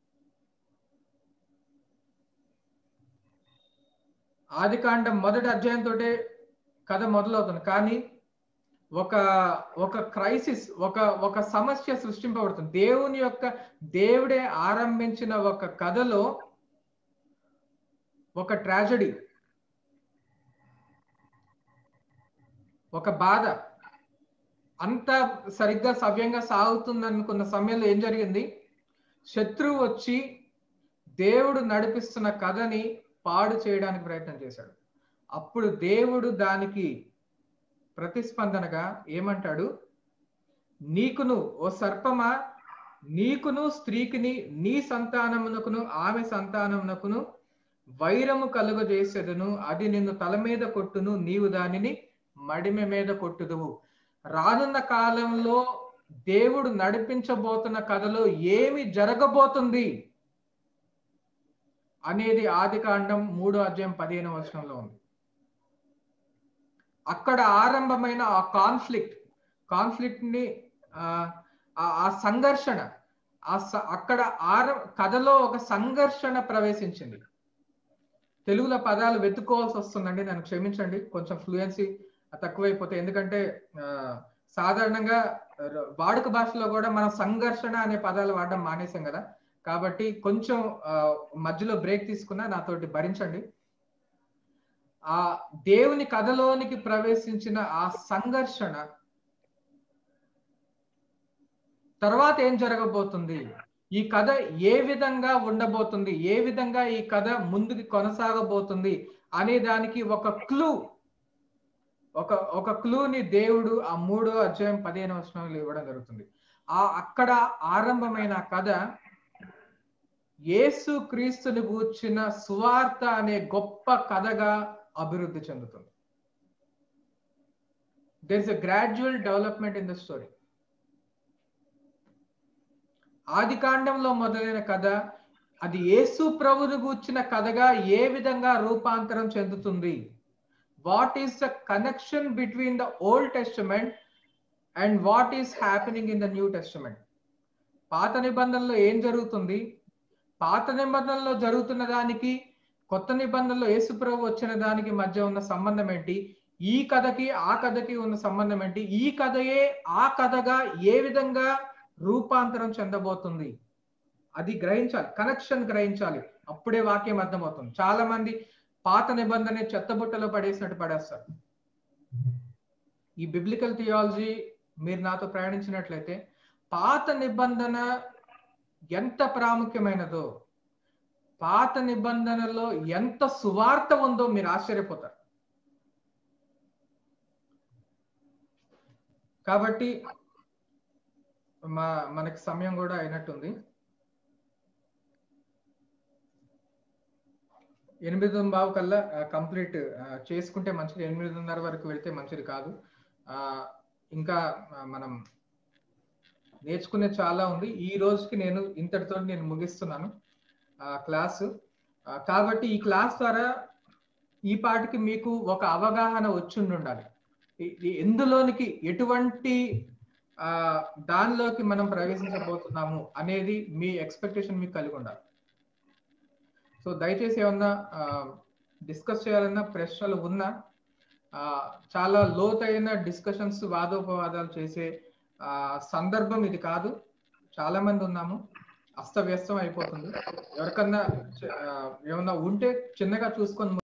ఆది కాండం మొదటి అధ్యాయంతో కథ మొదలవుతుంది కానీ ఒక ఒక క్రైసిస్ ఒక ఒక సమస్య సృష్టింపబడుతుంది దేవుని యొక్క దేవుడే ఆరంభించిన ఒక కథలో ఒక ట్రాజడీ ఒక బాధ అంత సరిగ్గా సవ్యంగా సాగుతుంది అనుకున్న సమయంలో ఏం జరిగింది శత్రువు వచ్చి దేవుడు నడిపిస్తున్న కథని పాడు చేయడానికి ప్రయత్నం చేశాడు అప్పుడు దేవుడు దానికి ప్రతిస్పందనగా ఏమంటాడు నీకును ఓ సర్పమా నీకును స్త్రీకిని నీ సంతానమునకును ఆమె సంతానమునకును వైరము కలుగజేసేదను అది నిన్ను తల మీద కొట్టును నీవు దానిని మడిమె మీద కొట్టుదువు రానున్న కాలంలో దేవుడు నడిపించబోతున్న కథలో ఏమి జరగబోతుంది అనేది ఆది కాండం మూడో అధ్యాయం పదిహేను వచనంలో ఉంది అక్కడ ఆరంభమైన ఆ కాన్ఫ్లిక్ట్ కాన్ఫ్లిక్ట్ ని ఆ, ఆ- ఆ సంఘర్షణ ఆ స- అక్కడ ఆర కథలో ఒక సంఘర్షణ ప్రవేశించింది తెలుగులో పదాలు వెతుక్కోవాల్సి వస్తుందండి నన్ను క్షమించండి కొంచెం ఫ్లూయెన్సీ తక్కువైపోతే ఎందుకంటే ఆ, సాధారణంగా ర- వాడుక భాషలో కూడా మనం సంఘర్షణ అనే పదాలు వాడడం మానేసాం కదా కాబట్టి కొంచెం ఆ, మధ్యలో బ్రేక్ తీసుకున్నా నాతోటి భరించండి ఆ దేవుని కథలోనికి ప్రవేశించిన ఆ సంఘర్షణ తర్వాత ఏం జరగబోతుంది ఈ కథ ఏ విధంగా ఉండబోతుంది ఏ విధంగా ఈ కథ ముందుకు కొనసాగబోతుంది అనే దానికి ఒక క్లూ ఒక ఒక క్లూని దేవుడు ఆ మూడో అధ్యాయం పదిహేను వచనంలో ఇవ్వడం జరుగుతుంది ఆ అక్కడ ఆరంభమైన కథ యేసు క్రీస్తుని గూర్చిన సువార్త అనే గొప్ప కథగా అభివృద్ధి చెందుతుంది there is a gradual development in the story ఆది కాండంలో మొదలైన కథ అది యేసు ప్రభుని గూర్చిన కథగా ఏ విధంగా రూపాంతరం చెందుతుంది what is the connection between the Old Testament and what is happening in the New Testament పాత నిబంధనలో ఏం జరుగుతుంది పాత నిబంధనలో జరుగుతున్న దానికి కొత్త నిబంధనలో యేసు ప్రభు వచ్చిన దానికి మధ్య ఉన్న సంబంధం ఏంటి ఈ కథకి ఆ కథకి ఉన్న సంబంధం ఏంటి ఈ కథయే ఆ కథగా ఏ విధంగా రూపాంతరం చెందబోతుంది అది గ్రహించాలి కనెక్షన్ గ్రహించాలి అప్పుడే వాక్యం అర్థమవుతుంది చాలా మంది పాత నిబంధన చెత్తబుట్టలో పడేసినట్టు పడేస్తారు ఈ బిబ్లికల్ థియాలజీ మీరు నాతో ప్రయాణించినట్లయితే పాత నిబంధన ఎంత ప్రాముఖ్యమైనదో పాత నిబంధనలో ఎంత సువార్త ఉందో మీరు ఆశ్చర్యపోతారు కాబట్టి మా మనకి సమయం కూడా అయినట్టుంది ఎనిమిది బావు కల్లా కంప్లీట్ చేసుకుంటే మంచిది ఎనిమిదిన్నర వరకు వెళ్తే మంచిది కాదు ఆ, ఇంకా ఆ, మనం నేర్చుకునే చాలా ఉంది ఈ రోజుకి నేను ఇంతటితో నేను ముగిస్తున్నాను ఆ క్లాసు ఆ, కాబట్టి ఈ క్లాస్ ద్వారా ఈ పాటికి మీకు ఒక అవగాహన వచ్చి ఉండాలి ఈ- ఈ ఎందులోనికి ఎటువంటి ఆ దానిలోకి మనం ప్రవేశించబోతున్నాము అనేది మీ ఎక్స్పెక్టేషన్ మీకు కలిగి ఉండాలి సో దయచేసి ఏమన్నా డిస్కస్ చేయాలన్నా ప్రశ్నలు ఉన్నా ఆ, చాలా లోతైన డిస్కషన్స్ వాదోపవాదాలు చేసే ఆ, సందర్భం ఇది కాదు చాలా మంది ఉన్నాము అస్తవ్యస్తం అయిపోతుంది ఎవరికన్నా ఆ, ఏమన్నా ఉంటే చిన్నగా చూసుకొని